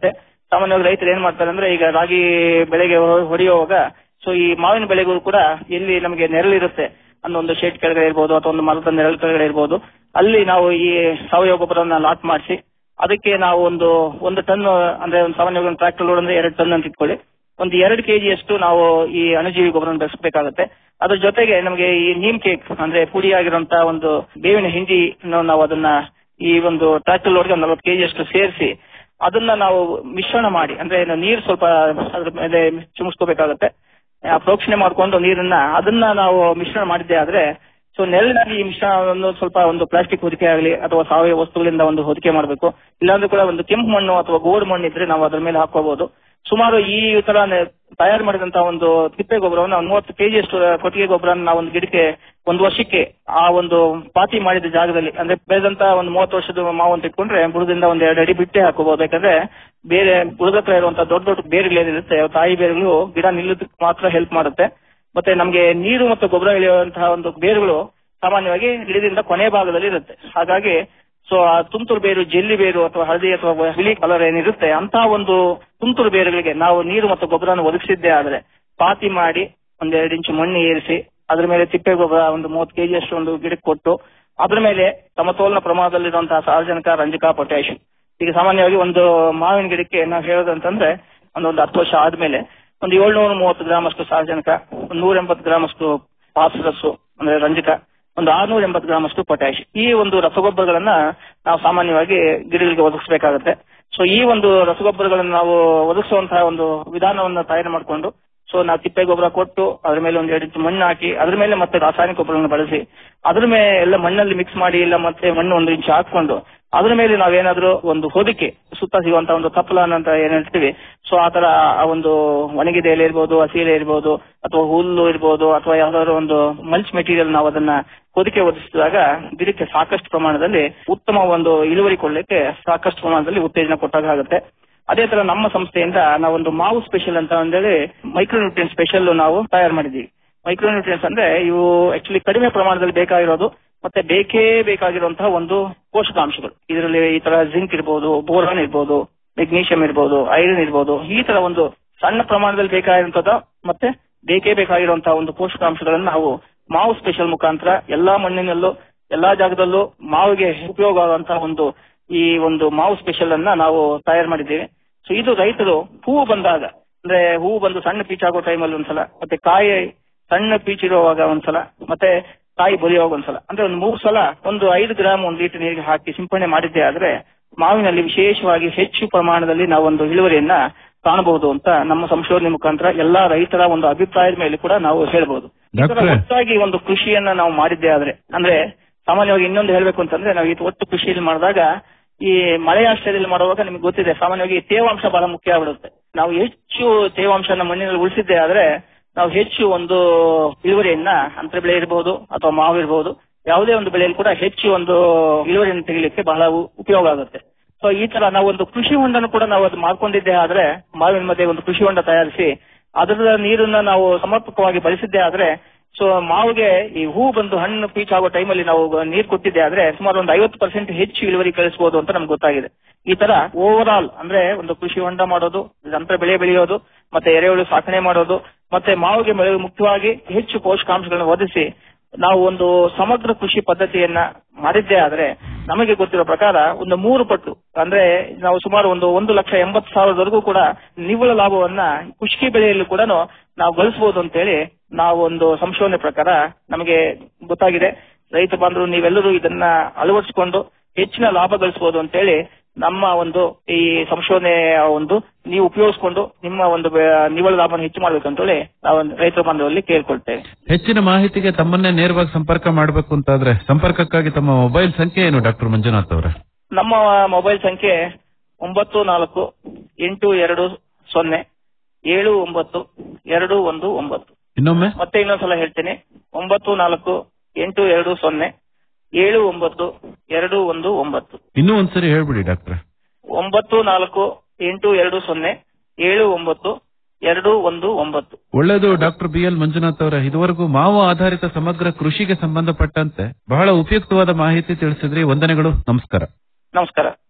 ಸಾಮಾನ್ಯವಾಗಿ ರೈತರು ಏನ್ ಮಾಡ್ತಾರೆ ಅಂದ್ರೆ ಈಗ ರಾಗಿ ಬೆಳೆಗೆ ಹೊ- ಹೊಡೆಯುವಾಗ ಸೊ ಈ ಮಾವಿನ ಬೆಳೆಗೂ ಕೂಡ ಎಲ್ಲಿ ನಮಗೆ ನೆರಳಿರುತ್ತೆ ಅನ್ನೋ ಒಂದು ಶೇಡ್ ಕೆಳಗಡೆ ಇರ್ಬೋದು ಅಥವಾ ಒಂದು ಮರದ ನೆರಳು ಕೆಳಗಡೆ ಇರ್ಬೋದು ಅಲ್ಲಿ ನಾವು ಈ ಸಾವಯವ ಗೊಬ್ಬರವನ್ನ ಲಾಟ್ ಮಾಡಿಸಿ ಅದಕ್ಕೆ ನಾವು ಒಂದು ಒಂದು ಟನ್ ಅಂದ್ರೆ ಒಂದು ಸಾಮಾನ್ಯವಾಗಿ ಒಂದು ಟ್ರಾಕ್ಟರ್ ಲೋಡ್ ಅಂದ್ರೆ ಎರಡು ಟನ್ ಅಂತ ಇಟ್ಕೊಳ್ಳಿ ಒಂದು ಎರಡು ಕೆಜಿ ಅಷ್ಟು ನಾವು ಈ ಅಣುಜೀವಿ ಗೊಬ್ಬರ ಬೆಳೆಸಬೇಕಾಗುತ್ತೆ ಅದ್ರ ಜೊತೆಗೆ ನಮಗೆ ಈ ನೀಮ್ ಕೇಕ್ ಅಂದ್ರೆ ಪುಡಿ ಆಗಿರುವಂತಹ ಒಂದು ಬೇವಿನ ಹಿಂಡಿ ನಾವು ಅದನ್ನ ಈ ಒಂದು ಟ್ರಾಕ್ಟರ್ ಲೋಡ್ಗೆ ಒಂದು ನಲವತ್ತು ಕೆಜಿ ಅಷ್ಟು ಸೇರಿಸಿ ಅದನ್ನ ನಾವು ಮಿಶ್ರಣ ಮಾಡಿ ಅಂದ್ರೆ ಏನು ನೀರು ಸ್ವಲ್ಪ ಅದ್ರ ಮೇಲೆ ಚುಮಿಸ್ಕೋಬೇಕಾಗತ್ತೆ ಆ ಪ್ರೋಕ್ಷಣೆ ಮಾಡ್ಕೊಂಡು ನೀರನ್ನ ಅದನ್ನ ನಾವು ಮಿಶ್ರಣ ಮಾಡಿದ್ದೆ ಆದ್ರೆ ಸೊ ನೆರಳಿನಲ್ಲಿ ಈ ಮಿಶ್ರಣವನ್ನು ಸ್ವಲ್ಪ ಒಂದು ಪ್ಲಾಸ್ಟಿಕ್ ಹೊದಿಕೆ ಆಗಲಿ ಅಥವಾ ಸಾವಯವ ವಸ್ತುಗಳಿಂದ ಒಂದು ಹೊದಿಕೆ ಮಾಡಬೇಕು ಇಲ್ಲಾಂದ್ರೆ ಕೂಡ ಒಂದು ಕೆಂಪು ಮಣ್ಣು ಅಥವಾ ಗೋಡು ಮಣ್ಣು ಇದ್ರೆ ನಾವು ಅದ್ರ ಮೇಲೆ ಹಾಕೋಬಹುದು ಸುಮಾರು ಈ ತರ ನೆ- ತಯಾರು ಮಾಡಿದಂತ ಒಂದು ತಿಪ್ಪೆ ಗೊಬ್ಬರವನ್ನು ಒಂದು ಮೂವತ್ತು ಕೆಜಿ ಅಷ್ಟು ಕೊಟ್ಟಿಗೆ ಗೊಬ್ಬರ ನಾವು ಒಂದು ಗಿಡಕ್ಕೆ ಒಂದು ವರ್ಷಕ್ಕೆ ಆ ಒಂದು ಪಾತಿ ಮಾಡಿದ ಜಾಗದಲ್ಲಿ ಅಂದ್ರೆ ಬೆಳೆದಂತ ಒಂದು ಮೂವತ್ತು ವರ್ಷದ ಮಾವು ಅಂತ ಇಟ್ಕೊಂಡ್ರೆ ಬುಡದಿಂದ ಒಂದು ಎರಡು ಅಡಿ ಬಿಟ್ಟೆ ಹಾಕೋಬಹುದು ಯಾಕಂದ್ರೆ ಬೇರೆ ಬುಡದ ಹತ್ರ ಇರುವಂತಹ ದೊಡ್ಡ ದೊಡ್ಡ ಬೇರುಗಳು ಏನಿರುತ್ತೆ ಅವು ತಾಯಿ ಬೇರುಗಳು ಗಿಡ ನಿಲ್ಲೋದಕ್ಕೆ ಮಾತ್ರ ಹೆಲ್ಪ್ ಮಾಡುತ್ತೆ ಮತ್ತೆ ನಮಗೆ ನೀರು ಮತ್ತು ಗೊಬ್ಬರ ಇಳಿಯುವಂತಹ ಒಂದು ಬೇರುಗಳು ಸಾಮಾನ್ಯವಾಗಿ ಗಿಡದಿಂದ ಕೊನೆ ಭಾಗದಲ್ಲಿ ಇರುತ್ತೆ ಹಾಗಾಗಿ ಸೊ ಆ ತುಂತುರು ಬೇರು ಜೆಲ್ಲಿ ಬೇರು ಅಥವಾ ಹಳದಿ ಅಥವಾ ಬಿಳಿ ಕಲರ್ ಏನಿರುತ್ತೆ ಅಂತ ಒಂದು ತುಂತುರು ಬೇರುಗಳಿಗೆ ನಾವು ನೀರು ಮತ್ತು ಗೊಬ್ಬರವನ್ನು ಒದಗಿಸಿದ್ದೇ ಆದ್ರೆ ಪಾತಿ ಮಾಡಿ ಒಂದ್ ಎರಡು ಇಂಚು ಮಣ್ಣು ಏರಿಸಿ ಅದ್ರ ಮೇಲೆ ತಿಪ್ಪೆ ಗೊಬ್ಬರ ಒಂದು ಮೂವತ್ತು ಕೆಜಿ ಅಷ್ಟು ಒಂದು ಗಿಡಕ್ಕೆ ಕೊಟ್ಟು ಅದ್ರ ಮೇಲೆ ಸಮತೋಲನ ಪ್ರಮಾಣದಲ್ಲಿರುವಂತಹ ಸಾರ್ವಜನಿಕ ರಂಜಕ ಪೊಟ್ಯಾಷಿಯಂ ಈಗ ಸಾಮಾನ್ಯವಾಗಿ ಒಂದು ಮಾವಿನ ಗಿಡಕ್ಕೆ ನಾವು ಹೇಳೋದಂತಂದ್ರೆ ಒಂದೊಂದು ಹತ್ತು ವರ್ಷ ಆದ್ಮೇಲೆ ಒಂದು ಏಳ್ನೂರ ಮೂವತ್ತು ಗ್ರಾಮ್ ಅಷ್ಟು ಸಾರ್ವಜನಿಕ ಒಂದು ನೂರ ಎಂಬತ್ತು ಗ್ರಾಮ್ ಅಷ್ಟು ಫಾಸ್ಫರಸ್ ಅಂದ್ರೆ ರಂಜಕ ಒಂದು ಆರ್ನೂರ ಎಂಬತ್ತು ಗ್ರಾಮ್ ಅಷ್ಟು ಪೊಟ್ಯಾಶ್ ಈ ಒಂದು ರಸಗೊಬ್ಬರಗಳನ್ನ ನಾವು ಸಾಮಾನ್ಯವಾಗಿ ಗಿಡಗಳಿಗೆ ಒದಗಿಸಬೇಕಾಗುತ್ತೆ ಸೊ ಈ ಒಂದು ರಸಗೊಬ್ಬರಗಳನ್ನು ನಾವು ಒದಗಿಸುವಂತಹ ಒಂದು ವಿಧಾನವನ್ನ ತಯಾರು ಮಾಡಿಕೊಂಡು ಸೊ ನಾವು ತಿಪ್ಪೆ ಗೊಬ್ಬರ ಕೊಟ್ಟು ಅದ್ರ ಮೇಲೆ ಒಂದು ಎರಡು ಇಂಚು ಮಣ್ಣು ಹಾಕಿ ಅದ್ರ ಮೇಲೆ ಮತ್ತೆ ರಾಸಾಯನಿಕ ಗೊಬ್ಬರವನ್ನು ಬಳಸಿ ಅದ್ರ ಮೇಲೆ ಎಲ್ಲ ಮಣ್ಣಲ್ಲಿ ಮಿಕ್ಸ್ ಮಾಡಿ ಇಲ್ಲ ಮತ್ತೆ ಮಣ್ಣು ಒಂದು ಇಂಚು ಹಾಕೊಂಡು ಅದ್ರ ಮೇಲೆ ನಾವೇನಾದ್ರೂ ಒಂದು ಹೊದಿಕೆ ಸುತ್ತ ಸಿಗುವಂತ ಒಂದು ತಪ್ಪಲನ್ ಅಂತ ಏನ್ ಹೇಳ್ತೀವಿ ಸೊ ಆ ತರ ಆ ಒಂದು ಒಣಗಿದ ಎಲೆ ಇರ್ಬೋದು ಹಸಿ ಎಲೆ ಇರ್ಬೋದು ಅಥವಾ ಹುಲ್ಲು ಇರ್ಬೋದು ಅಥವಾ ಯಾವ್ದಾದ್ರು ಒಂದು ಮಲ್ಚ್ ಮೆಟೀರಿಯಲ್ ನಾವು ಅದನ್ನ ಹೊದಿಕೆ ಒದಗಿಸಿದಾಗ ಗಿಡಕ್ಕೆ ಸಾಕಷ್ಟು ಪ್ರಮಾಣದಲ್ಲಿ ಉತ್ತಮ ಒಂದು ಇಳುವರಿ ಕೊಡ್ಲಿಕ್ಕೆ ಸಾಕಷ್ಟು ಪ್ರಮಾಣದಲ್ಲಿ ಉತ್ತೇಜನ ಕೊಟ್ಟಾಗ ಆಗುತ್ತೆ ಅದೇ ತರ ನಮ್ಮ ಸಂಸ್ಥೆಯಿಂದ ನಾವೊಂದು ಮಾವು ಸ್ಪೆಷಲ್ ಅಂತ ಅಂದೇಳಿ ಮೈಕ್ರೋನ್ಯೂಟ್ರಿಯನ್ ಸ್ಪೆಷಲ್ ನಾವು ತಯಾರು ಮಾಡಿದ್ದೀವಿ ಮೈಕ್ರೋನ್ಯೂಟ್ರಿಯನ್ಸ್ ಅಂದ್ರೆ ಇವು ಆಕ್ಚುಲಿ ಕಡಿಮೆ ಪ್ರಮಾಣದಲ್ಲಿ ಬೇಕಾಗಿರೋದು ಮತ್ತೆ ಬೇಕೇ ಬೇಕಾಗಿರುವಂತಹ ಒಂದು ಪೋಷಕಾಂಶಗಳು ಇದರಲ್ಲಿ ಈ ತರ ಜಿಂಕ್ ಇರ್ಬೋದು ಬೋರಾನ್ ಇರ್ಬೋದು ಮೆಗ್ನೀಷಿಯಂ ಇರ್ಬೋದು ಐರನ್ ಇರ್ಬೋದು ಈ ತರ ಒಂದು ಸಣ್ಣ ಪ್ರಮಾಣದಲ್ಲಿ ಬೇಕಾಗಿರುವಂತದ ಮತ್ತೆ ಬೇಕೇ ಬೇಕಾಗಿರುವಂತಹ ಒಂದು ಪೋಷಕಾಂಶಗಳನ್ನು ನಾವು ಮಾವು ಸ್ಪೆಷಲ್ ಮುಖಾಂತರ ಎಲ್ಲಾ ಮಣ್ಣಿನಲ್ಲೂ ಎಲ್ಲಾ ಜಾಗದಲ್ಲೂ ಮಾವಿಗೆ ಉಪಯೋಗ ಆಗುವಂತಹ ಒಂದು ಈ ಒಂದು ಮಾವು ಸ್ಪೆಷಲ್ ಅನ್ನ ನಾವು ತಯಾರು ಮಾಡಿದ್ದೇವೆ ಸೊ ಇದು ರೈತರು ಹೂವು ಬಂದಾಗ ಅಂದ್ರೆ ಹೂವು ಬಂದು ಸಣ್ಣ ಪೀಚ್ ಆಗೋ ಟೈಮಲ್ಲಿ ಒಂದ್ಸಲ ಮತ್ತೆ ಕಾಯಿ ಸಣ್ಣ ಪೀಚ್ ಇರುವಾಗ ಒಂದ್ಸಲ ಮತ್ತೆ ಕಾಯಿ ಬಲಿಯುವಾಗ ಒಂದ್ಸಲ ಅಂದ್ರೆ ಒಂದು ಮೂರು ಸಲ ಒಂದು ಐದು ಗ್ರಾಮ್ ಒಂದು ಲೀಟರ್ ನೀರಿಗೆ ಹಾಕಿ ಸಿಂಪಡಣೆ ಮಾಡಿದ್ದೆ ಆದ್ರೆ ಮಾವಿನಲ್ಲಿ ವಿಶೇಷವಾಗಿ ಹೆಚ್ಚು ಪ್ರಮಾಣದಲ್ಲಿ ನಾವು ಒಂದು ಇಳುವರಿಯನ್ನ ಕಾಣಬಹುದು ಅಂತ ನಮ್ಮ ಸಂಶೋಧನೆ ಮುಖಾಂತರ ಎಲ್ಲಾ ರೈತರ ಒಂದು ಅಭಿಪ್ರಾಯದ ಮೇಲೆ ಕೂಡ ನಾವು ಹೇಳ್ಬಹುದು ಈ ತರ
ಡಾಕ್ಟ್ರೇ.
ಒಟ್ಟಾಗಿ ಒಂದು ಕೃಷಿಯನ್ನ ನಾವು ಮಾಡಿದ್ದೆ ಆದ್ರೆ ಅಂದ್ರೆ ಸಾಮಾನ್ಯವಾಗಿ ಇನ್ನೊಂದು ಹೇಳ್ಬೇಕು ಅಂತಂದ್ರೆ ನಾವು ಇದು ಒಟ್ಟು ಕೃಷಿಯಲ್ಲಿ ಮಾಡಿದಾಗ ಈ ಮಳೆ ಆಶ್ರಯದಲ್ಲಿ ಮಾಡುವಾಗ ನಿಮ್ಗೆ ಗೊತ್ತಿದೆ ಸಾಮಾನ್ಯವಾಗಿ ತೇವಾಂಶ ಬಹಳ ಮುಖ್ಯ ಆಗ್ಬಿಡುತ್ತೆ ನಾವು ಹೆಚ್ಚು ತೇವಾಂಶನ ಮಣ್ಣಿನಲ್ಲಿ ಉಳಿಸಿದ್ದೆ ಆದ್ರೆ ನಾವು ಹೆಚ್ಚು ಒಂದು ಇಳುವರಿಯನ್ನ ಅಂತರ ಬೆಳೆ ಇರಬಹುದು ಅಥವಾ ಮಾವು ಇರಬಹುದು ಯಾವುದೇ ಒಂದು ಬೆಳೆಯಲ್ಲಿ ಕೂಡ ಹೆಚ್ಚು ಒಂದು ಇಳುವರಿಯನ್ನು ತೆಗಿಲಿಕ್ಕೆ ಬಹಳ ಉ- ಉಪಯೋಗ ಆಗುತ್ತೆ ಸೊ ಈ ತರ ನಾವು ಒಂದು ಕೃಷಿ ಹೊಂಡನು ಕೂಡ ನಾವು ಅದು ಮಾಡ್ಕೊಂಡಿದ್ದೆ ಆದ್ರೆ ಮಾವಿನ ಮಧ್ಯೆ ಒಂದು ಕೃಷಿ ಹೊಂಡ ತಯಾರಿಸಿ ಅದರ ನೀರನ್ನ ನಾವು ಸಮರ್ಪಕವಾಗಿ ಬಳಸಿದ್ದೆ ಆದ್ರೆ ಸೊ ಮಾವಿಗೆ ಈ ಹೂ ಬಂದು ಹಣ್ಣು ಪೀಚ್ ಆಗೋ ಟೈಮಲ್ಲಿ ನಾವು ನೀರು ಕೊಟ್ಟಿದ್ದೆ ಆದ್ರೆ ಸುಮಾರು ಒಂದು ಐವತ್ತು ಪರ್ಸೆಂಟ್ ಹೆಚ್ಚು ಇಳುವರಿ ಕಳಿಸಬಹುದು ಅಂತ ನಮ್ಗೆ ಗೊತ್ತಾಗಿದೆ ಈ ತರ ಓವರ್ ಆಲ್ ಅಂದ್ರೆ ಒಂದು ಕೃಷಿ ಹೊಂಡ ಮಾಡೋದು ನಂತರ ಬೆಳೆ ಬೆಳೆಯೋದು ಮತ್ತೆ ಎರೆಹುಳು ಸಾಕಣೆ ಮಾಡೋದು ಮತ್ತೆ ಮಾವಿಗೆ ಬೆಳೆ ಮುಖ್ಯವಾಗಿ ಹೆಚ್ಚು ಪೋಷಕಾಂಶಗಳನ್ನು ಒದಗಿಸಿ ನಾವು ಒಂದು ಸಮಗ್ರ ಕೃಷಿ ಪದ್ಧತಿಯನ್ನ ಮಾಡಿದ್ದೇ ಆದ್ರೆ ನಮಗೆ ಗೊತ್ತಿರೋ ಪ್ರಕಾರ ಒಂದು ಮೂರು ಪಟ್ಟು ಅಂದ್ರೆ ನಾವು ಸುಮಾರು ಒಂದು ಒಂದು ಲಕ್ಷ ಎಂಬತ್ತು ಸಾವಿರದವರೆಗೂ ಕೂಡ ನಿವ್ವಳ ಲಾಭವನ್ನ ಕುಷ್ಕಿ ಬೆಳೆಯಲ್ಲೂ ಕೂಡ ನಾವು ಗಳಿಸಬಹುದು ಅಂತೇಳಿ ನಾವು ಒಂದು ಸಂಶೋಧನೆ ಪ್ರಕಾರ ನಮಗೆ ಗೊತ್ತಾಗಿದೆ ರೈತ ಬಾಂಧವರು ನೀವೆಲ್ಲರೂ ಇದನ್ನ ಅಳವಡಿಸಿಕೊಂಡು ಹೆಚ್ಚಿನ ಲಾಭ ಗಳಿಸಬಹುದು ಅಂತೇಳಿ ನಮ್ಮ ಒಂದು ಈ ಸಂಶೋಧನೆಯ ಒಂದು ನೀವು ಉಪಯೋಗಿಸಿಕೊಂಡು ನಿಮ್ಮ ಒಂದು ಬೆ- ನಿವ್ವಳ ಲಾಭವನ್ನು ಹೆಚ್ಚು ಮಾಡ್ಬೇಕಂತೇಳಿ ನಾವು ರೈತ ಬಾಂಧವರಲ್ಲಿ ಕೇಳ್ಕೊಳ್ತೇವೆ
ಹೆಚ್ಚಿನ ಮಾಹಿತಿಗೆ ತಮ್ಮನ್ನೇ ನೇರವಾಗಿ ಸಂಪರ್ಕ ಮಾಡಬೇಕು ಅಂತಾದ್ರೆ ಸಂಪರ್ಕಕ್ಕಾಗಿ ತಮ್ಮ ಮೊಬೈಲ್ ಸಂಖ್ಯೆ ಏನು ಡಾಕ್ಟರ್ ಮಂಜುನಾಥ್ ಅವರೇ
ನಮ್ಮ ಮೊಬೈಲ್ ಸಂಖ್ಯೆ ಒಂಬತ್ತು ನಾಲ್ಕು ಎಂಟು ಎರಡು ಸೊನ್ನೆ ಏಳು ಒಂಬತ್ತು ಎರಡು ಒಂದು ಒಂಬತ್ತು
ಇನ್ನೊಮ್ಮೆ
ಮತ್ತೆ ಇನ್ನೊಂದ್ಸಲ ಹೇಳ್ತೀನಿ ಒಂಬತ್ತು ನಾಲ್ಕು ಎಂಟು ಎರಡು ಸೊನ್ನೆ ಏಳು ಒಂಬತ್ತು ಎರಡು ಒಂದು ಒಂಬತ್ತು
ಇನ್ನೂ ಒಂದ್ಸರಿ ಹೇಳ್ಬಿಡಿ ಡಾಕ್ಟ್ರೆ
ಒಂಬತ್ತು ನಾಲ್ಕು ಎಂಟು ಎರಡು ಸೊನ್ನೆ ಏಳು ಒಂಬತ್ತು ಎರಡು ಒಂದು ಒಂಬತ್ತು
ಒಳ್ಳೆಯದು ಡಾಕ್ಟರ್ ಬಿ ಎಲ್ ಮಂಜುನಾಥ್ ಅವರೇ ಇದುವರೆಗೂ ಮಾವು ಆಧಾರಿತ ಸಮಗ್ರ ಕೃಷಿಗೆ ಸಂಬಂಧಪಟ್ಟಂತೆ ಬಹಳ ಉಪಯುಕ್ತವಾದ ಮಾಹಿತಿ ತಿಳಿಸಿದ್ರಿ ವಂದನೆಗಳು ನಮಸ್ಕಾರ
ನಮಸ್ಕಾರ